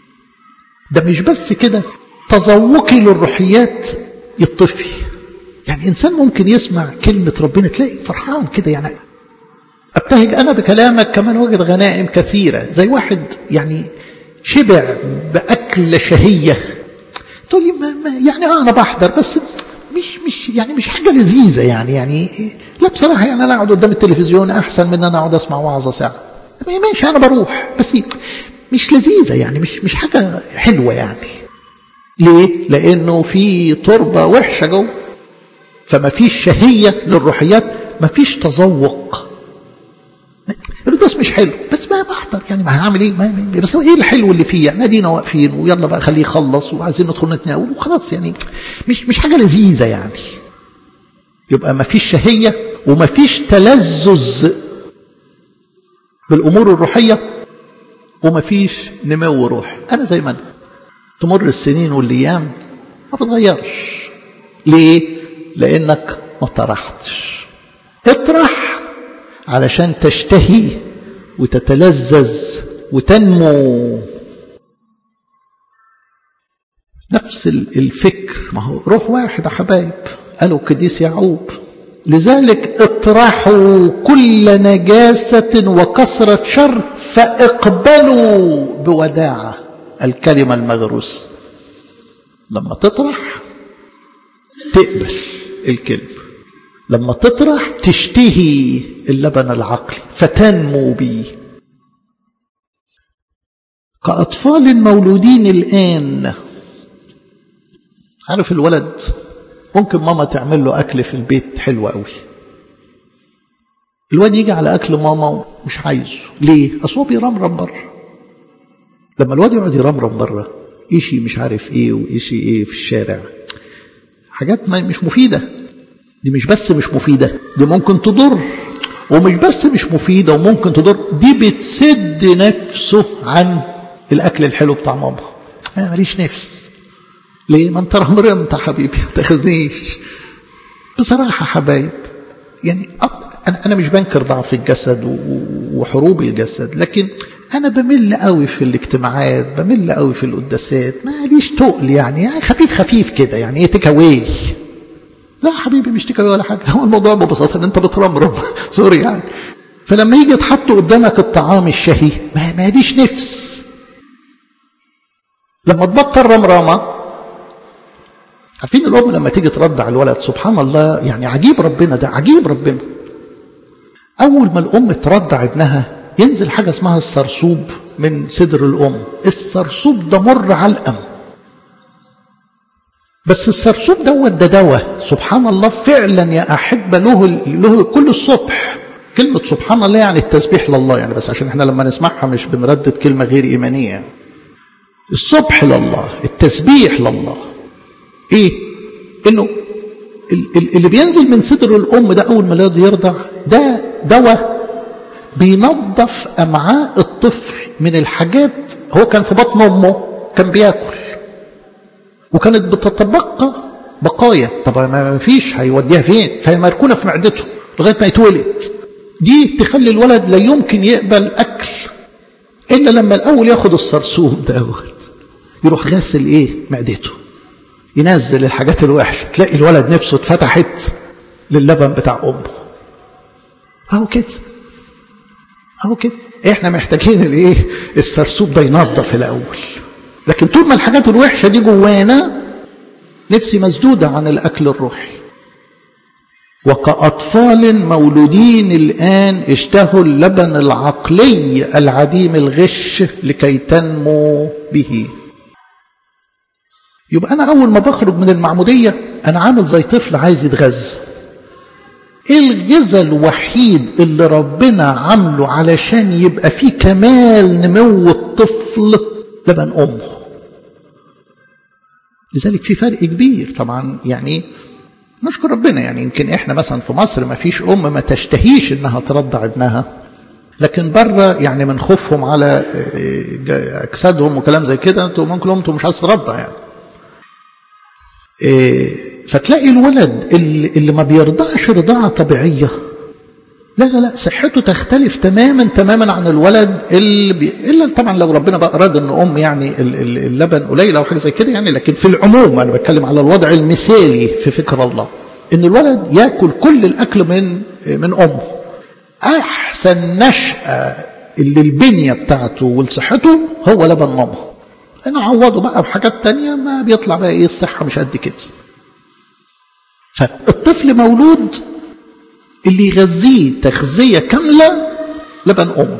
ده مش بس كده تذوقي للروحيات يطفي يعني إنسان ممكن يسمع كلمة ربنا تلاقي فرحان كده يعني أبتهج أنا بكلامك كمان وجد غنائم كثيرة زي واحد يعني شبع بأكل شهية تقول لي ما ما يعني آه أنا بحضر بس مش مش يعني مش حاجة لذيذة يعني يعني لا بصراحة يعني أنا أقعد قدام التلفزيون أحسن من أن أنا أقعد أسمع وعظة ساعة ماشي أنا بروح بس مش لذيذة يعني مش مش حاجة حلوة يعني ليه؟ لأنه في تربة وحشة جوه فما فيش شهية للروحيات ما فيش تذوق بس مش حلو بس ما بحضر يعني ما هعمل ايه ما بس ايه الحلو اللي فيه يعني ادينا واقفين ويلا بقى خليه يخلص وعايزين ندخل نتناول وخلاص يعني مش مش حاجه لذيذه يعني يبقى ما فيش شهيه وما فيش تلذذ بالامور الروحيه وما فيش نمو روح انا زي ما انا تمر السنين والايام ما بتغيرش ليه لانك ما طرحتش اطرح علشان تشتهي وتتلذذ وتنمو نفس الفكر ما هو روح واحد يا حبايب قالوا قديس يعقوب لذلك اطرحوا كل نجاسة وكسرة شر فاقبلوا بوداعة الكلمة المغروسة لما تطرح تقبل الكلمة لما تطرح تشتهي اللبن العقلي فتنمو به كأطفال مولودين الآن عارف الولد ممكن ماما تعمل له أكل في البيت حلو قوي الواد يجي على أكل ماما مش عايزه ليه؟ أصل هو بيرمرم بره لما الواد يقعد يرمرم بره إشي مش عارف إيه وإشي إيه في الشارع حاجات ما مش مفيدة دي مش بس مش مفيدة دي ممكن تضر ومش بس مش مفيدة وممكن تضر دي بتسد نفسه عن الأكل الحلو بتاع ماما أنا ماليش نفس ليه ما انت رمرمت يا حبيبي ما تاخذنيش بصراحة حبايب يعني أنا أنا مش بنكر ضعف الجسد وحروب الجسد لكن أنا بمل قوي في الاجتماعات بمل قوي في القداسات ماليش تقل يعني, يعني خفيف خفيف كده يعني ايه تيك اواي لا حبيبي مش تيك ولا حاجة هو الموضوع ببساطة ان انت بترمرم سوري يعني فلما يجي تحط قدامك الطعام الشهي ما ماليش نفس لما تبطل رمرامة عارفين الأم لما تيجي ترضع الولد سبحان الله يعني عجيب ربنا ده عجيب ربنا أول ما الأم ترضع ابنها ينزل حاجة اسمها السرسوب من صدر الأم السرسوب ده مر علقم بس السرسوب دوت ده دواء سبحان الله فعلا يا أحبة له, له كل الصبح كلمة سبحان الله يعني التسبيح لله يعني بس عشان احنا لما نسمعها مش بنردد كلمة غير إيمانية يعني. الصبح لله التسبيح لله ايه انه اللي بينزل من صدر الام ده اول ما الولد يرضع ده دواء بينظف امعاء الطفل من الحاجات هو كان في بطن امه كان بياكل وكانت بتتبقى بقايا طب ما فيش هيوديها فين فهي مركونه في معدته لغايه ما يتولد دي تخلي الولد لا يمكن يقبل اكل الا لما الاول ياخد الصرصوب دوت يروح غاسل ايه معدته ينزل الحاجات الوحشه تلاقي الولد نفسه اتفتحت للبن بتاع امه اهو كده اهو كده احنا محتاجين الايه السرسوب ده ينظف الاول لكن طول ما الحاجات الوحشه دي جوانا نفسي مسدوده عن الاكل الروحي وكأطفال مولودين الآن اشتهوا اللبن العقلي العديم الغش لكي تنمو به يبقى أنا أول ما بخرج من المعمودية أنا عامل زي طفل عايز يتغذى إيه الغذاء الوحيد اللي ربنا عامله علشان يبقى فيه كمال نمو الطفل لبن أمه لذلك في فرق كبير طبعا يعني نشكر ربنا يعني يمكن احنا مثلا في مصر ما فيش ام ما تشتهيش انها ترضع ابنها لكن بره يعني من خوفهم على اجسادهم وكلام زي كده انتوا ممكن انتوا مش عايز ترضع يعني فتلاقي الولد اللي, اللي ما بيرضعش رضاعه طبيعيه لا لا لا صحته تختلف تماما تماما عن الولد اللي بي... الا طبعا لو ربنا بقى اراد ان ام يعني اللبن قليل او حاجه زي كده يعني لكن في العموم انا بتكلم على الوضع المثالي في فكر الله ان الولد ياكل كل الاكل من من امه احسن نشأة اللي البنية بتاعته ولصحته هو لبن ماما انا عوضه بقى بحاجات تانية ما بيطلع بقى ايه الصحة مش قد كده فالطفل مولود اللي يغذيه تغذية كاملة لبن أمه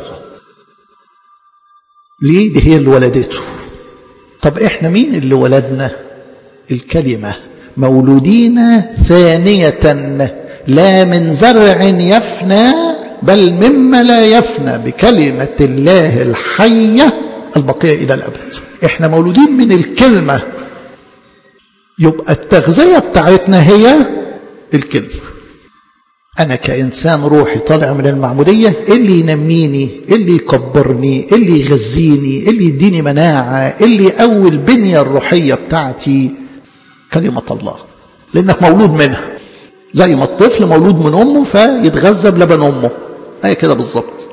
ليه دي هي اللي ولدته طب احنا مين اللي ولدنا الكلمة مولودين ثانية لا من زرع يفنى بل مما لا يفنى بكلمة الله الحية البقية إلى الأبد احنا مولودين من الكلمة يبقى التغذية بتاعتنا هي الكلمة أنا كإنسان روحي طالع من المعمودية اللي ينميني اللي يكبرني اللي يغذيني اللي يديني مناعة اللي يقوي البنية الروحية بتاعتي كلمة الله لأنك مولود منها زي ما الطفل مولود من أمه فيتغذى بلبن أمه هي كده بالظبط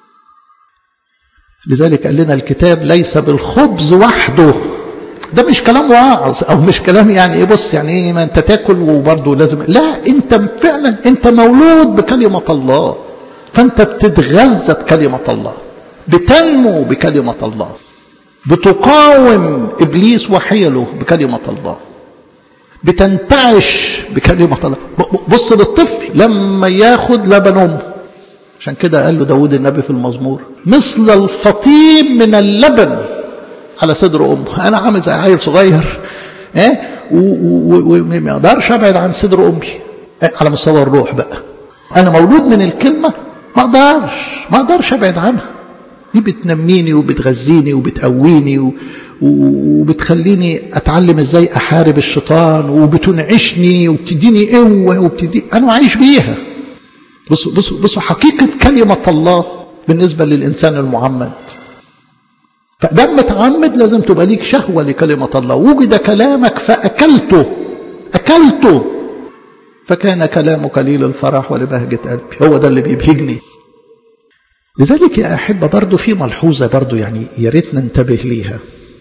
لذلك قال لنا الكتاب ليس بالخبز وحده ده مش كلام واعظ او مش كلام يعني ايه بص يعني ايه ما انت تاكل وبرضه لازم لا انت فعلا انت مولود بكلمه الله فانت بتتغذى بكلمه الله بتنمو بكلمه الله بتقاوم ابليس وحيله بكلمه الله بتنتعش بكلمه الله بص للطفل لما ياخد لبن امه عشان كده قال له داود النبي في المزمور مثل الفطيم من اللبن على صدر امه انا عامل زي عيل صغير اه وما اقدرش ابعد عن صدر امي اه على مستوى الروح بقى انا مولود من الكلمه ما اقدرش ما اقدرش ابعد عنها دي بتنميني وبتغذيني وبتقويني وبتخليني اتعلم ازاي احارب الشيطان وبتنعشني وبتديني قوه وبتدي انا عايش بيها بصوا بصوا بصوا حقيقه كلمه الله بالنسبه للانسان المعمد فدام متعمد لازم تبقى ليك شهوة لكلمة الله وجد كلامك فأكلته أكلته فكان كلام قليل الفرح ولبهجة قلبي هو ده اللي بيبهجني لذلك يا أحبة برضو في ملحوظة برضو يعني يا ريت ننتبه ليها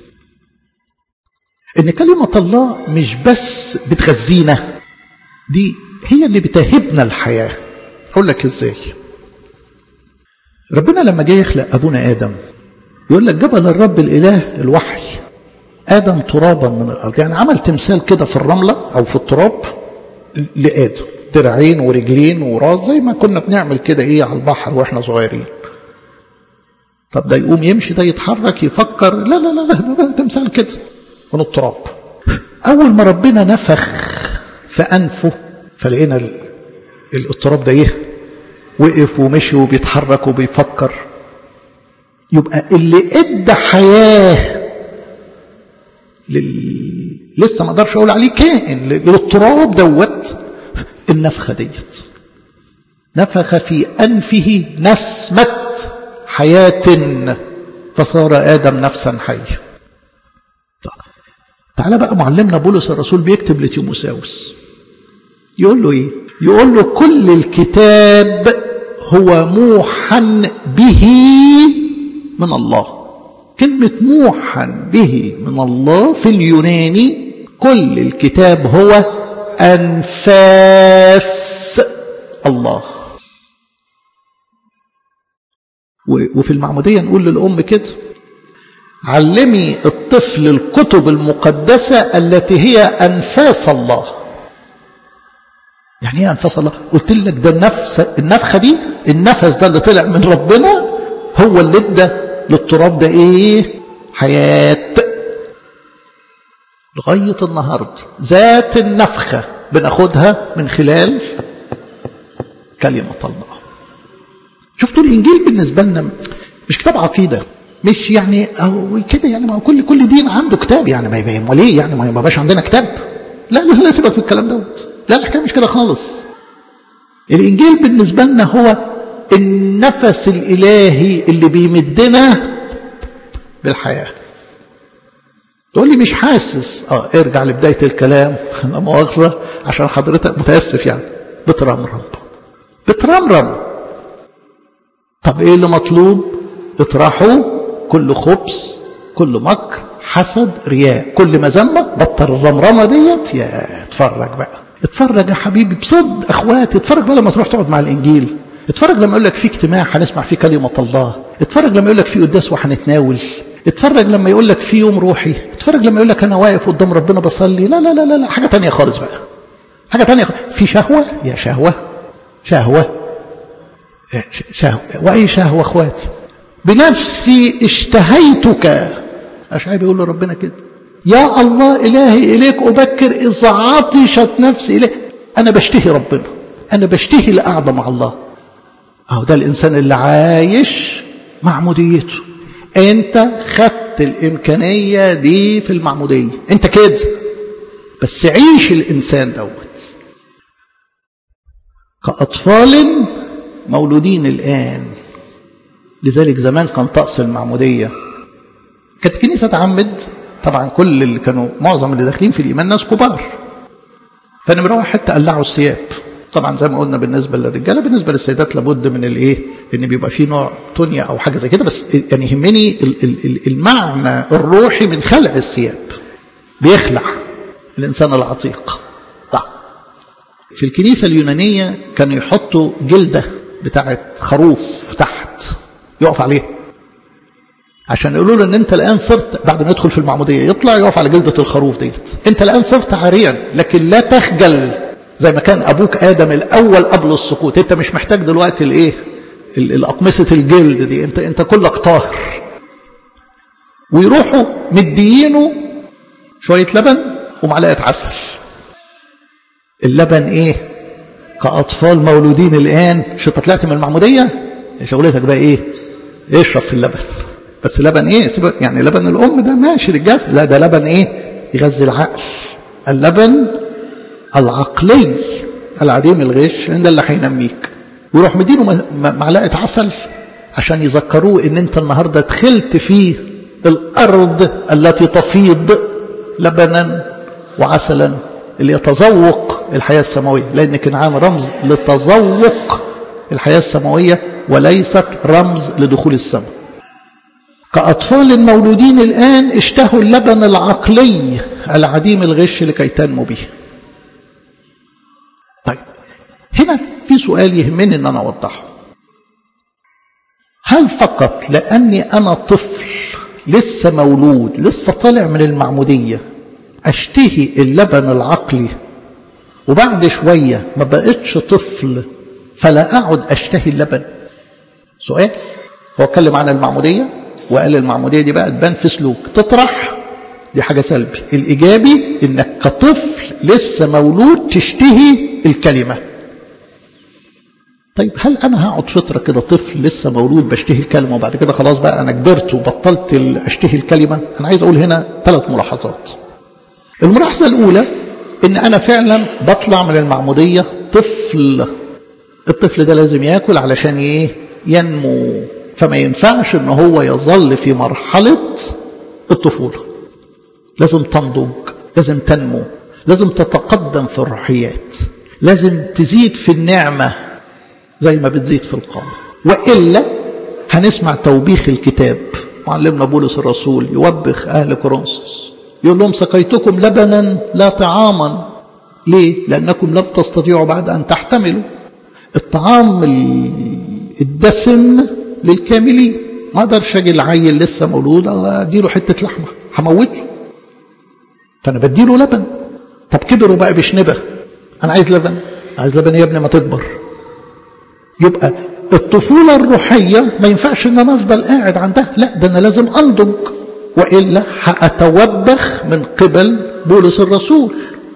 إن كلمة الله مش بس بتغذينا دي هي اللي بتهبنا الحياة أقول لك إزاي ربنا لما جه يخلق أبونا آدم يقول لك جبل الرب الإله الوحي آدم ترابا من الأرض يعني عمل تمثال كده في الرملة أو في التراب لآدم درعين ورجلين وراس زي ما كنا بنعمل كده إيه على البحر وإحنا صغيرين طب ده يقوم يمشي ده يتحرك يفكر لا لا لا لا ده تمثال كده من التراب أول ما ربنا نفخ في أنفه فلقينا التراب ده إيه وقف ومشي وبيتحرك وبيفكر يبقى اللي ادى حياه لل... لسه ما اقدرش اقول عليه كائن للتراب دوت النفخه ديت نفخ في انفه نسمه حياه فصار ادم نفسا حيه تعالى بقى معلمنا بولس الرسول بيكتب لتيموساوس يقول له ايه يقول له كل الكتاب هو موحى به من الله كلمة موحى به من الله في اليوناني كل الكتاب هو أنفاس الله وفي المعمودية نقول للأم كده علمي الطفل الكتب المقدسة التي هي أنفاس الله يعني ايه أنفاس الله قلت لك ده النفس النفخة دي النفس ده اللي طلع من ربنا هو اللي ادى للتراب ده ايه حياة لغاية النهاردة ذات النفخة بناخدها من خلال كلمة الله شفتوا الإنجيل بالنسبة لنا مش كتاب عقيدة مش يعني أو كده يعني ما كل كل دين عنده كتاب يعني ما يبقى امال ايه يعني ما يبقاش عندنا كتاب لا لا لا سيبك من الكلام دوت لا الحكايه مش كده خالص الانجيل بالنسبه لنا هو النفس الالهي اللي بيمدنا بالحياه تقول لي مش حاسس اه ارجع لبدايه الكلام لا مؤاخذه عشان حضرتك متاسف يعني بترمرم بترمرم طب ايه اللي مطلوب اطرحوا كل خبز كل مكر حسد رياء كل مذمة بطل الرمرمة ديت يا اتفرج بقى اتفرج يا حبيبي بصد اخواتي اتفرج بقى لما تروح تقعد مع الانجيل اتفرج لما يقول لك في اجتماع هنسمع فيه كلمه الله اتفرج لما يقول لك في قداس وهنتناول اتفرج لما يقول لك في يوم روحي اتفرج لما يقول لك انا واقف قدام ربنا بصلي لا لا لا لا, لا. حاجه تانية خالص بقى حاجه تانية خالص. في شهوه يا شهوه شهوه شهوه واي شهوه اخواتي بنفسي اشتهيتك اشعياء بيقول لربنا كده يا الله إلهي إليك أبكر إذا عطشت نفسي إليك أنا بشتهي ربنا أنا بشتهي القعدة مع الله أهو ده الإنسان اللي عايش معموديته أنت خدت الإمكانية دي في المعمودية أنت كده بس عيش الإنسان دوت كأطفال مولودين الآن لذلك زمان كان طقس المعمودية كانت الكنيسة تعمد طبعا كل اللي كانوا معظم اللي داخلين في الإيمان ناس كبار فنمرة واحد تقلعوا الثياب طبعا زي ما قلنا بالنسبة للرجالة بالنسبة للسيدات لابد من الايه ان بيبقى في نوع تونيا او حاجة زي كده بس يعني يهمني المعنى الروحي من خلع الثياب بيخلع الانسان العتيق طيب في الكنيسة اليونانية كانوا يحطوا جلدة بتاعت خروف تحت يقف عليها عشان يقولوا له ان انت الان صرت بعد ما يدخل في المعموديه يطلع يقف على جلده الخروف ديت انت الان صرت عاريا لكن لا تخجل زي ما كان ابوك ادم الاول قبل السقوط انت مش محتاج دلوقتي الايه الاقمصه الجلد دي انت انت كلك طاهر ويروحوا مديينه شويه لبن ومعلقه عسل اللبن ايه كاطفال مولودين الان مش انت طلعت من المعموديه شغلتك بقى ايه اشرب في اللبن بس لبن ايه يعني لبن الام ده ماشي للجسد لا ده لبن ايه يغذي العقل اللبن العقلي العديم الغش ده اللي هينميك ويروح مدينه معلقه عسل عشان يذكروه ان انت النهارده دخلت في الارض التي تفيض لبنا وعسلا اللي يتذوق الحياه السماويه لان كنعان رمز لتذوق الحياه السماويه وليست رمز لدخول السماء كأطفال مولودين الآن اشتهوا اللبن العقلي العديم الغش لكي تنمو به طيب هنا في سؤال يهمني ان انا اوضحه هل فقط لاني انا طفل لسه مولود لسه طالع من المعموديه اشتهي اللبن العقلي وبعد شويه ما بقتش طفل فلا اقعد اشتهي اللبن سؤال هو اتكلم عن المعموديه وقال المعمودية دي بقى تبان في سلوك تطرح دي حاجة سلبي الإيجابي إنك كطفل لسه مولود تشتهي الكلمة طيب هل أنا هقعد فترة كده طفل لسه مولود بشتهي الكلمة وبعد كده خلاص بقى أنا كبرت وبطلت أشتهي الكلمة أنا عايز أقول هنا ثلاث ملاحظات الملاحظة الأولى إن أنا فعلا بطلع من المعمودية طفل الطفل ده لازم ياكل علشان إيه ينمو فما ينفعش ان هو يظل في مرحلة الطفولة لازم تنضج لازم تنمو لازم تتقدم في الروحيات لازم تزيد في النعمة زي ما بتزيد في القامة وإلا هنسمع توبيخ الكتاب معلمنا بولس الرسول يوبخ أهل كورنثوس يقول لهم سقيتكم لبنا لا طعاما ليه؟ لأنكم لم تستطيعوا بعد أن تحتملوا الطعام الدسم للكاملين ما اقدرش اجي العيل لسه مولود اديله حته لحمه هموته فانا بديله لبن طب كبر وبقى بشنبه انا عايز لبن عايز لبن يا ابني ما تكبر يبقى الطفوله الروحيه ما ينفعش ان انا افضل قاعد عندها لا ده انا لازم انضج والا هاتوبخ من قبل بولس الرسول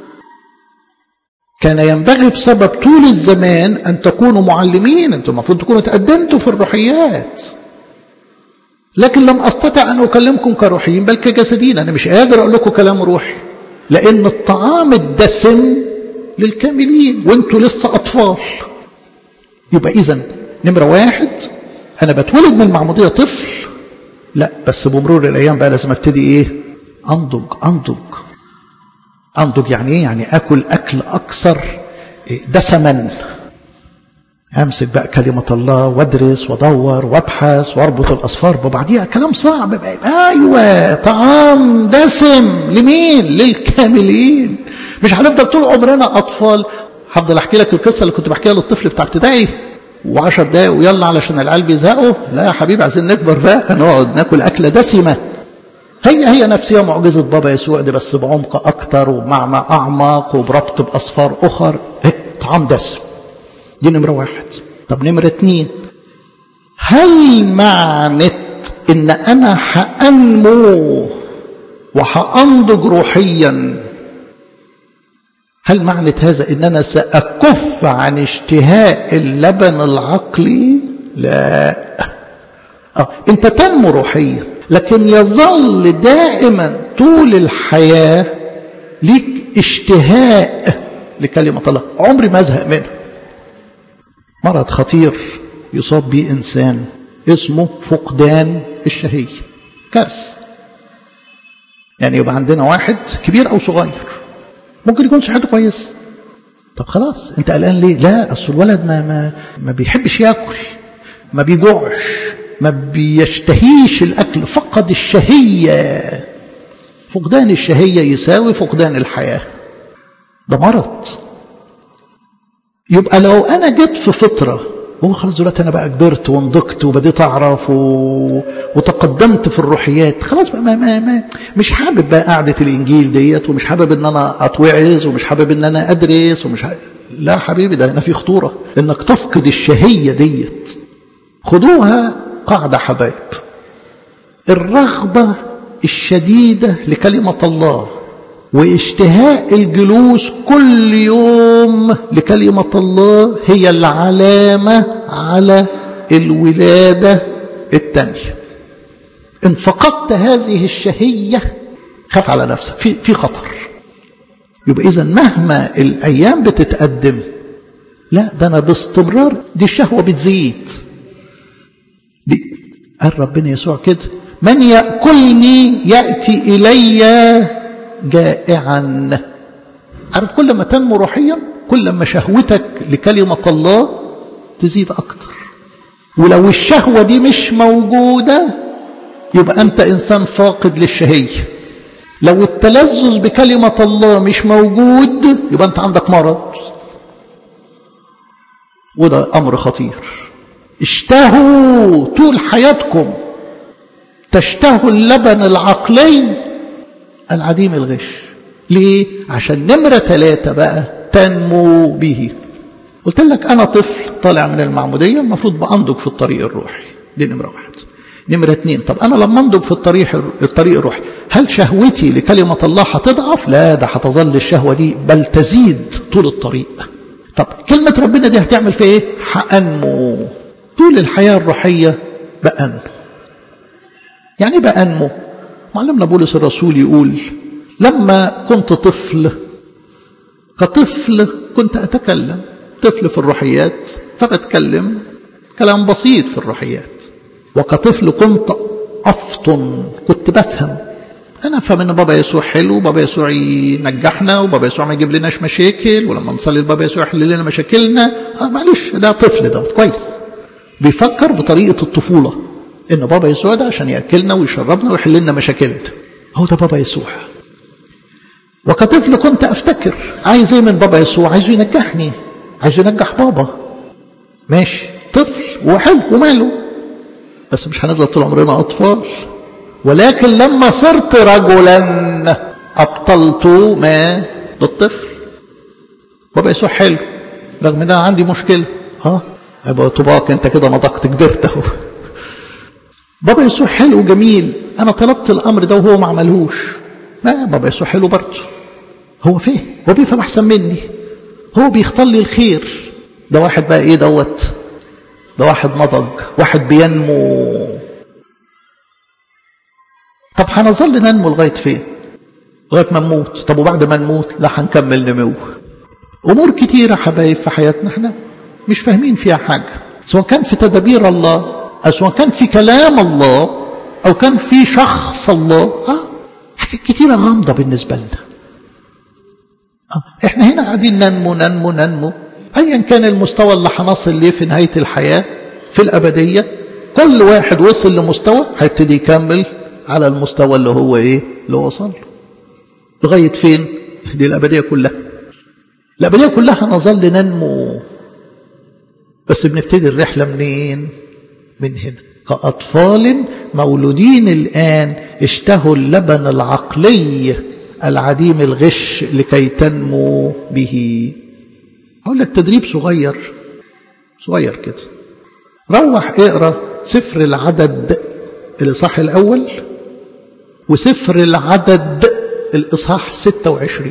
كان ينبغي بسبب طول الزمان أن تكونوا معلمين أنتم المفروض تكونوا تقدمتوا في الروحيات لكن لم أستطع أن أكلمكم كروحيين بل كجسدين أنا مش قادر أقول لكم كلام روحي لأن الطعام الدسم للكاملين وانتوا لسه أطفال يبقى إذا نمرة واحد أنا بتولد من المعمودية طفل لا بس بمرور الأيام بقى لازم أبتدي إيه أنضج أنضج أنضج يعني إيه؟ يعني أكل أكل أكثر دسما أمسك بقى كلمة الله وأدرس وأدور وأبحث وأربط الأصفار ببعضيها كلام صعب أيوة طعام دسم لمين؟ للكاملين مش هنفضل طول عمرنا اطفال هفضل احكي لك القصه اللي كنت بحكيها للطفل بتاع ابتدائي و10 دقايق ويلا علشان العيال بيزهقوا لا يا حبيبي عايزين نكبر بقى نقعد ناكل اكله دسمه هي هي نفسها معجزه بابا يسوع دي بس بعمق اكتر وبمعنى اعمق وبربط باصفار اخر إيه؟ طعام دسم دي نمره واحد طب نمره اتنين هل معنى ان انا هانمو وهانضج روحيا هل معنى هذا ان انا ساكف عن اشتهاء اللبن العقلي لا آه. انت تنمو روحيا لكن يظل دائما طول الحياه ليك اشتهاء لكلمه الله عمري ما ازهق منها مرض خطير يصاب به انسان اسمه فقدان الشهيه كارثه يعني يبقى عندنا واحد كبير او صغير ممكن يكون صحته كويس طب خلاص انت قلقان ليه لا اصل الولد ما ما ما بيحبش ياكل ما بيجوعش ما بيشتهيش الاكل فقد الشهيه فقدان الشهيه يساوي فقدان الحياه ده مرض يبقى لو انا جيت في فتره هو خلاص دلوقتي انا بقى كبرت ونضجت وبديت اعرف و... وتقدمت في الروحيات خلاص بقى ما ما ما مش حابب بقى قعده الانجيل ديت ومش حابب ان انا اتوعظ ومش حابب ان انا ادرس ومش حابب لا حبيبي ده هنا في خطوره انك تفقد الشهيه ديت خدوها قاعده حبايب الرغبه الشديده لكلمه الله واشتهاء الجلوس كل يوم لكلمة الله هي العلامة على الولادة التانية إن فقدت هذه الشهية خاف على نفسك في في خطر يبقى إذا مهما الأيام بتتقدم لا ده أنا باستمرار دي الشهوة بتزيد دي قال ربنا يسوع كده من يأكلني يأتي إلي جائعا عارف كل ما تنمو روحيا كل ما شهوتك لكلمة الله تزيد أكتر ولو الشهوة دي مش موجودة يبقى أنت إنسان فاقد للشهية لو التلذذ بكلمة الله مش موجود يبقى أنت عندك مرض وده أمر خطير اشتهوا طول حياتكم تشتهوا اللبن العقلي العديم الغش ليه عشان نمرة ثلاثة بقى تنمو به قلت لك أنا طفل طالع من المعمودية المفروض بأنضج في الطريق الروحي دي نمرة واحد نمرة اتنين طب أنا لما أنضج في الطريق الطريق الروحي هل شهوتي لكلمة الله هتضعف؟ لا ده هتظل الشهوة دي بل تزيد طول الطريق طب كلمة ربنا دي هتعمل في ايه؟ هأنمو طول الحياة الروحية بأنمو يعني بأنمو معلمنا بولس الرسول يقول لما كنت طفل كطفل كنت أتكلم طفل في الروحيات فبتكلم كلام بسيط في الروحيات وكطفل كنت أفطن كنت بفهم أنا أفهم إن بابا يسوع حلو بابا يسوع ينجحنا وبابا يسوع ما يجيب لناش مشاكل ولما نصلي لبابا يسوع يحل لنا مشاكلنا آه معلش ده طفل ده كويس بيفكر بطريقة الطفولة إن بابا يسوع ده عشان يأكلنا ويشربنا ويحل لنا مشاكلنا هو ده بابا يسوع وكطفل كنت أفتكر عايز إيه من بابا يسوع عايزه ينجحني عايزه ينجح بابا ماشي طفل وحلو وماله بس مش هنفضل طول عمرنا أطفال ولكن لما صرت رجلا أبطلت ما للطفل بابا يسوع حلو رغم ان انا عندي مشكله اه يبقى طباق انت كده نضجت كبرت اهو بابا يسوع حلو وجميل انا طلبت الامر ده وهو ما عملهوش لا بابا يسوع حلو برضه هو فين هو بيفهم احسن مني هو بيختار لي الخير ده واحد بقى ايه دوت ده واحد نضج واحد بينمو طب هنظل ننمو لغايه فين لغايه ما نموت طب وبعد ما نموت لا هنكمل نمو امور كتيره حبايب في حياتنا احنا مش فاهمين فيها حاجه سواء كان في تدابير الله أو سواء كان في كلام الله أو كان في شخص الله آه حاجات كتيرة غامضة بالنسبة لنا آه إحنا هنا قاعدين ننمو ننمو ننمو أيا كان المستوى اللي هنصل ليه في نهاية الحياة في الأبدية كل واحد وصل لمستوى هيبتدي يكمل على المستوى اللي هو إيه اللي وصل لغاية فين دي الأبدية كلها الأبدية كلها نظل ننمو بس بنبتدي الرحلة منين من هنا كأطفال مولودين الآن اشتهوا اللبن العقلي العديم الغش لكي تنمو به أقول لك تدريب صغير صغير كده روح اقرا سفر العدد الإصحاح الأول وسفر العدد الإصحاح 26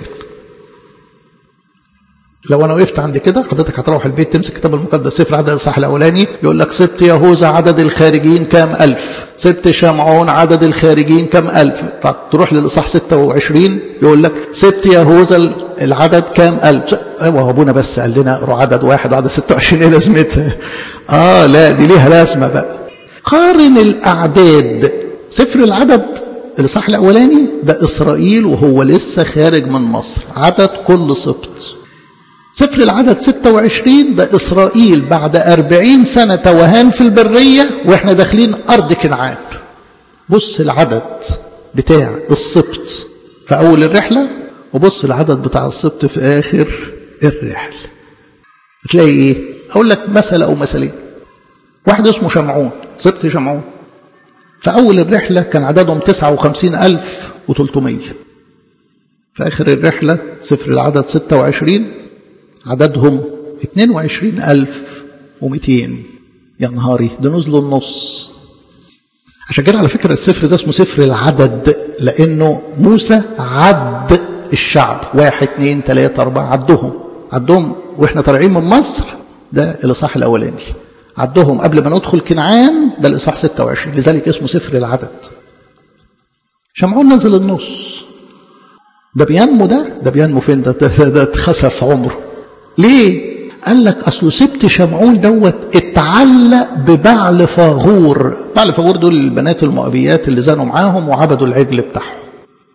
لو انا وقفت عند كده حضرتك هتروح البيت تمسك كتاب المقدس سفر عدد الصح الاولاني يقول لك سبت يهوذا عدد الخارجين كام الف سبت شمعون عدد الخارجين كام الف طب تروح للاصحاح 26 يقول لك سبت يهوذا العدد كام الف ايوه ابونا بس قال لنا اقروا عدد واحد وعدد 26 ايه لازمتها اه لا دي ليها لازمه بقى قارن الاعداد سفر العدد الاصحاح الاولاني ده اسرائيل وهو لسه خارج من مصر عدد كل سبط سفر العدد 26 ده إسرائيل بعد أربعين سنة توهان في البرية وإحنا داخلين أرض كنعان بص العدد بتاع السبط في أول الرحلة وبص العدد بتاع السبط في آخر الرحلة تلاقي إيه أقول لك مثل أو مثلين واحد اسمه شمعون سبط شمعون في أول الرحلة كان عددهم 59300 في آخر الرحلة سفر العدد 26 عددهم 22200 يا نهاري ده نزلوا النص عشان كده على فكرة السفر ده اسمه سفر العدد لأنه موسى عد الشعب واحد اثنين ثلاثة أربعة عدهم عدهم وإحنا طالعين من مصر ده الإصحاح الأولاني عدهم قبل ما ندخل كنعان ده الإصحاح 26 لذلك اسمه سفر العدد شمعون نزل النص ده بينمو ده ده بينمو فين ده ده, ده اتخسف عمره ليه قال لك اصله سبت شمعون دوت اتعلق ببعل فاغور بعل فاغور دول البنات المؤبيات اللي زانوا معاهم وعبدوا العجل بتاعهم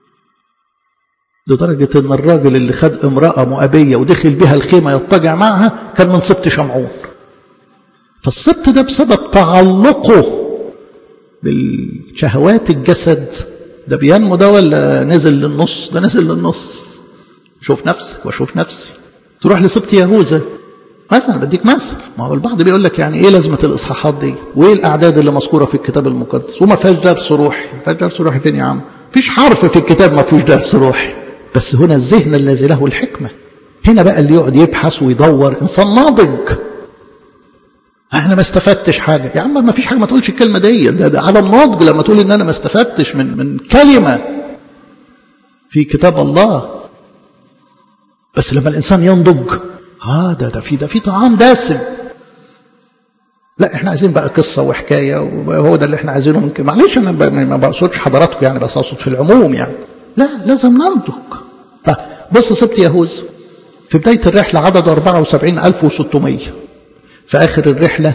لدرجة ان الراجل اللي خد امرأة مؤبية ودخل بها الخيمة يضطجع معها كان من سبت شمعون فالسبت ده بسبب تعلقه بالشهوات الجسد ده بينمو ده ولا نزل للنص ده نزل للنص شوف نفسك وشوف نفسي تروح لسبط يهوذا مثلا بديك مثل ما هو البعض بيقول لك يعني ايه لازمه الاصحاحات دي وايه الاعداد اللي مذكوره في الكتاب المقدس وما فيهاش درس روحي ما فيهاش درس روحي فين يا عم فيش حرف في الكتاب ما فيهوش درس روحي بس هنا الذهن الذي له الحكمه هنا بقى اللي يقعد يبحث ويدور انسان ناضج احنا ما استفدتش حاجه يا عم ما فيش حاجه ما تقولش الكلمه دي ده, ده عدم نضج لما تقول ان انا ما استفدتش من من كلمه في كتاب الله بس لما الانسان ينضج اه ده ده في ده في طعام دسم لا احنا عايزين بقى قصه وحكايه وهو ده اللي احنا عايزينه ممكن معلش انا ما بقصدش حضراتكم يعني بس اقصد في العموم يعني لا لازم ننضج طيب بص سبت يهوذا في بدايه الرحله عدده 74600 في اخر الرحله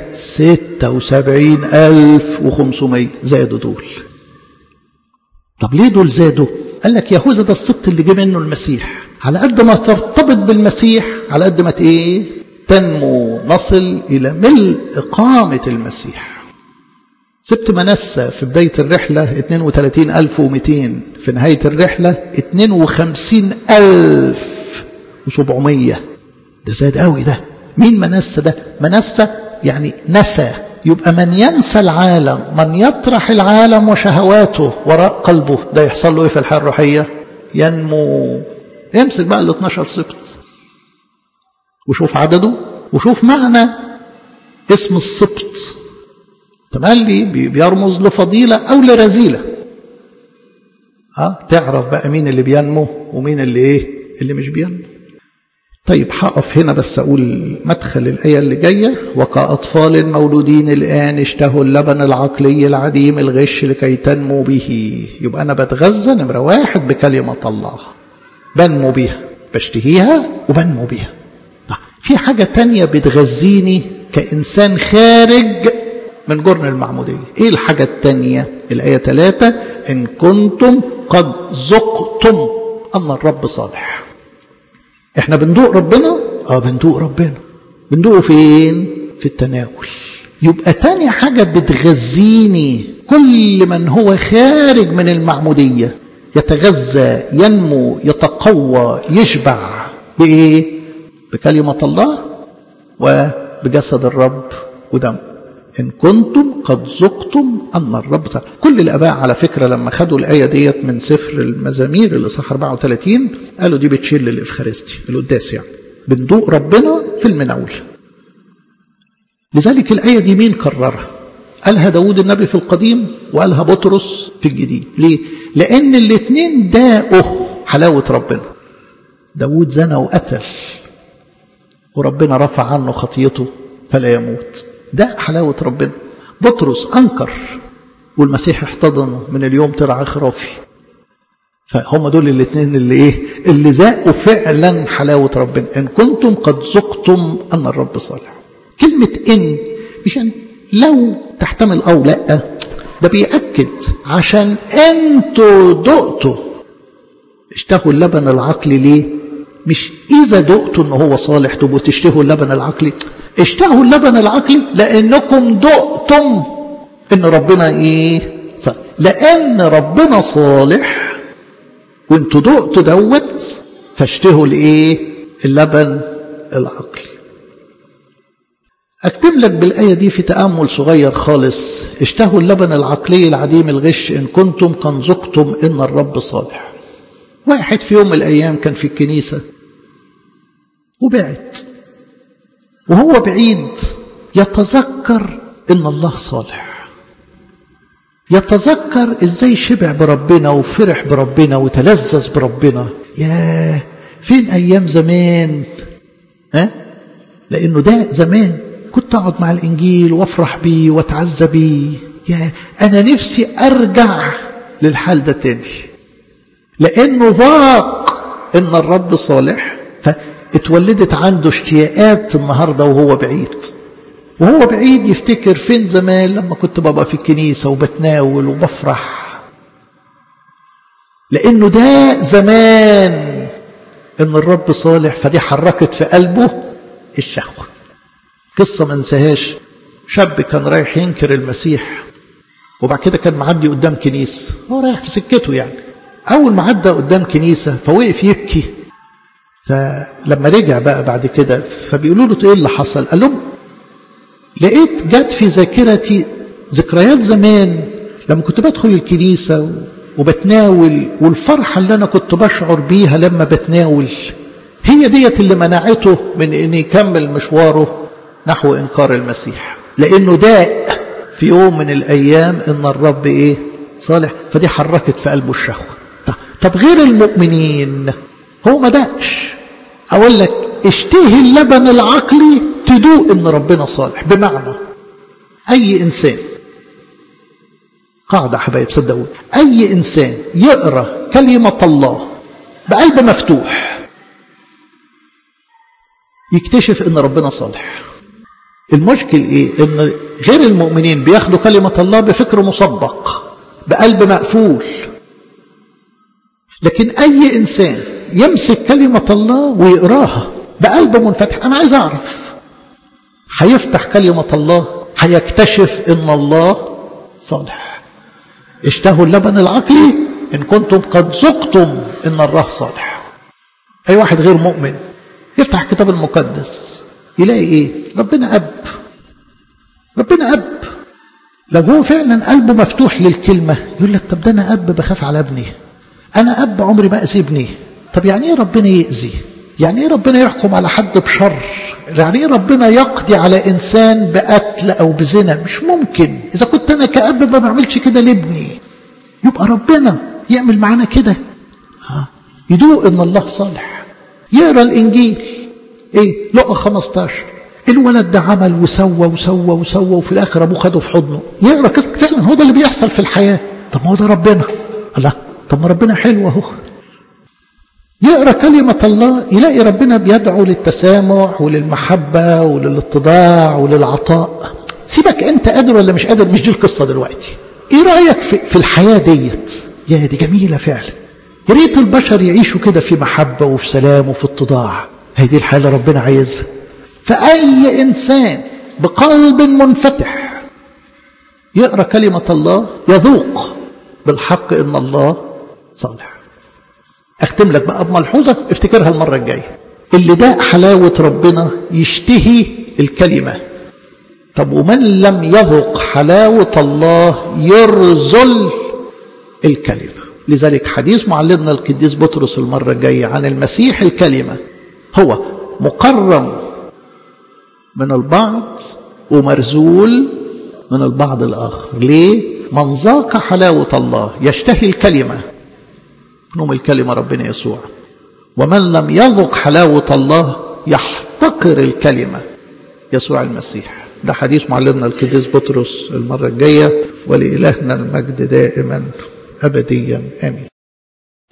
76500 زادوا دول طب ليه دول زادوا قال لك يهوذا ده السبط اللي جه منه المسيح على قد ما ترتبط بالمسيح على قد ما ايه تنمو نصل الى ملء اقامه المسيح سبت منسى في بداية الرحلة 32200 في نهاية الرحلة 52700 ده زاد قوي ده مين منسى ده منسى يعني نسى يبقى من ينسى العالم من يطرح العالم وشهواته وراء قلبه ده يحصل له ايه في الحياة الروحية ينمو امسك بقى ال 12 سبت وشوف عدده وشوف معنى اسم السبت تملي بيرمز لفضيلة أو لرذيلة ها تعرف بقى مين اللي بينمو ومين اللي ايه اللي مش بينمو طيب هقف هنا بس أقول مدخل الآية اللي جاية وكأطفال مولودين الآن اشتهوا اللبن العقلي العديم الغش لكي تنمو به يبقى أنا بتغذى نمرة واحد بكلمة الله بنمو بيها بشتهيها وبنمو بيها في حاجة تانية بتغذيني كإنسان خارج من جرن المعمودية إيه الحاجة التانية الآية ثلاثة إن كنتم قد ذقتم أن الرب صالح إحنا بندوق ربنا آه بندوق ربنا بندوقه فين في التناول يبقى تاني حاجة بتغذيني كل من هو خارج من المعمودية يتغذى ينمو يتقوى يشبع بإيه؟ بكلمة الله وبجسد الرب ودمه إن كنتم قد ذقتم أن الرب صالح كل الآباء على فكرة لما خدوا الآية ديت من سفر المزامير الإصحاح 34 قالوا دي بتشير للإفخارستي القداس يعني بندوق ربنا في المناول لذلك الآية دي مين كررها قالها داود النبي في القديم وقالها بطرس في الجديد ليه لأن الاثنين داقوا حلاوة ربنا داود زنى وقتل وربنا رفع عنه خطيته فلا يموت ده حلاوة ربنا بطرس أنكر والمسيح احتضنه من اليوم ترعى خرافي فهم دول الاثنين اللي ايه اللي ذاقوا فعلا حلاوة ربنا إن كنتم قد ذقتم أن الرب صالح كلمة إن مش يعني لو تحتمل أو لأ ده بيأكد عشان أنتوا دقتوا اشتهوا اللبن العقلي ليه مش إذا دقتوا إن هو صالح تبقوا تشتهوا اللبن العقلي اشتهوا اللبن العقلي لأنكم دقتم إن ربنا إيه صالح. لأن ربنا صالح وانتوا دقتوا دوت فاشتهوا الإيه اللبن العقلي أكتب لك بالآية دي في تأمل صغير خالص اشتهوا اللبن العقلي العديم الغش إن كنتم قد ذقتم إن الرب صالح واحد في يوم من الأيام كان في الكنيسة وبعد وهو بعيد يتذكر إن الله صالح يتذكر إزاي شبع بربنا وفرح بربنا وتلذذ بربنا يا فين أيام زمان ها لأنه ده زمان كنت أقعد مع الإنجيل وأفرح بيه وأتعزى بيه يا أنا نفسي أرجع للحال ده تاني لأنه ذاق إن الرب صالح فاتولدت عنده اشتياقات النهاردة وهو بعيد وهو بعيد يفتكر فين زمان لما كنت ببقى في الكنيسة وبتناول وبفرح لأنه ده زمان إن الرب صالح فدي حركت في قلبه الشهوة قصة ما انساهاش شاب كان رايح ينكر المسيح وبعد كده كان معدي قدام كنيسة هو رايح في سكته يعني أول ما عدى قدام كنيسة فوقف يبكي فلما رجع بقى بعد كده فبيقولوا له ايه اللي حصل قال لهم لقيت جت في ذاكرتي ذكريات زمان لما كنت بدخل الكنيسة وبتناول والفرحة اللي أنا كنت بشعر بيها لما بتناول هي ديت اللي منعته من أن يكمل مشواره نحو إنكار المسيح لأنه داء في يوم من الأيام أن الرب إيه صالح فدي حركت في قلبه الشهوة طب غير المؤمنين هو ما دقش أقول لك اشتهي اللبن العقلي تدوق ان ربنا صالح بمعنى اي انسان قاعدة حبايب صدقوني اي انسان يقرأ كلمة الله بقلب مفتوح يكتشف ان ربنا صالح المشكل ايه ان غير المؤمنين بياخدوا كلمة الله بفكر مسبق بقلب مقفول لكن اي انسان يمسك كلمة الله ويقراها بقلب منفتح انا عايز اعرف هيفتح كلمة الله هيكتشف ان الله صالح اشتهوا اللبن العقلي ان كنتم قد ذقتم ان الله صالح اي واحد غير مؤمن يفتح الكتاب المقدس يلاقي ايه ربنا اب ربنا اب لو هو فعلا قلبه مفتوح للكلمة يقول لك طب ده انا اب بخاف على ابني انا اب عمري ما اذي ابني طب يعني ايه ربنا يأذي يعني ايه ربنا يحكم على حد بشر يعني ايه ربنا يقضي على انسان بقتل او بزنا مش ممكن اذا كنت انا كأب ما بعملش كده لابني يبقى ربنا يعمل معانا كده يدوق ان الله صالح يقرا الانجيل ايه لقى 15 الولد ده عمل وسوى وسوى وسوى وفي الاخر ابوه خده في حضنه يقرا كده فعلا هو ده اللي بيحصل في الحياه طب ما هو ده ربنا الله طب ما ربنا حلو اهو يقرا كلمة الله يلاقي ربنا بيدعو للتسامح وللمحبة وللاتضاع وللعطاء سيبك انت قادر ولا مش قادر مش دي القصة دلوقتي ايه رأيك في, في الحياة ديت يا دي جميلة فعلا يا ريت البشر يعيشوا كده في محبة وفي سلام وفي اتضاع هي دي الحياة اللي ربنا عايزها فأي إنسان بقلب منفتح يقرأ كلمة الله يذوق بالحق إن الله صالح اختم لك بقى بملحوظة افتكرها المرة الجاية اللي ده حلاوة ربنا يشتهي الكلمة طب ومن لم يذق حلاوة الله يرزل الكلمة لذلك حديث معلمنا القديس بطرس المرة الجاية عن المسيح الكلمة هو مقرم من البعض ومرزول من البعض الآخر ليه؟ من ذاق حلاوة الله يشتهي الكلمة نوم الكلمة ربنا يسوع ومن لم يذق حلاوة الله يحتقر الكلمة يسوع المسيح ده حديث معلمنا القديس بطرس المرة الجاية ولإلهنا المجد دائما أبديا آمين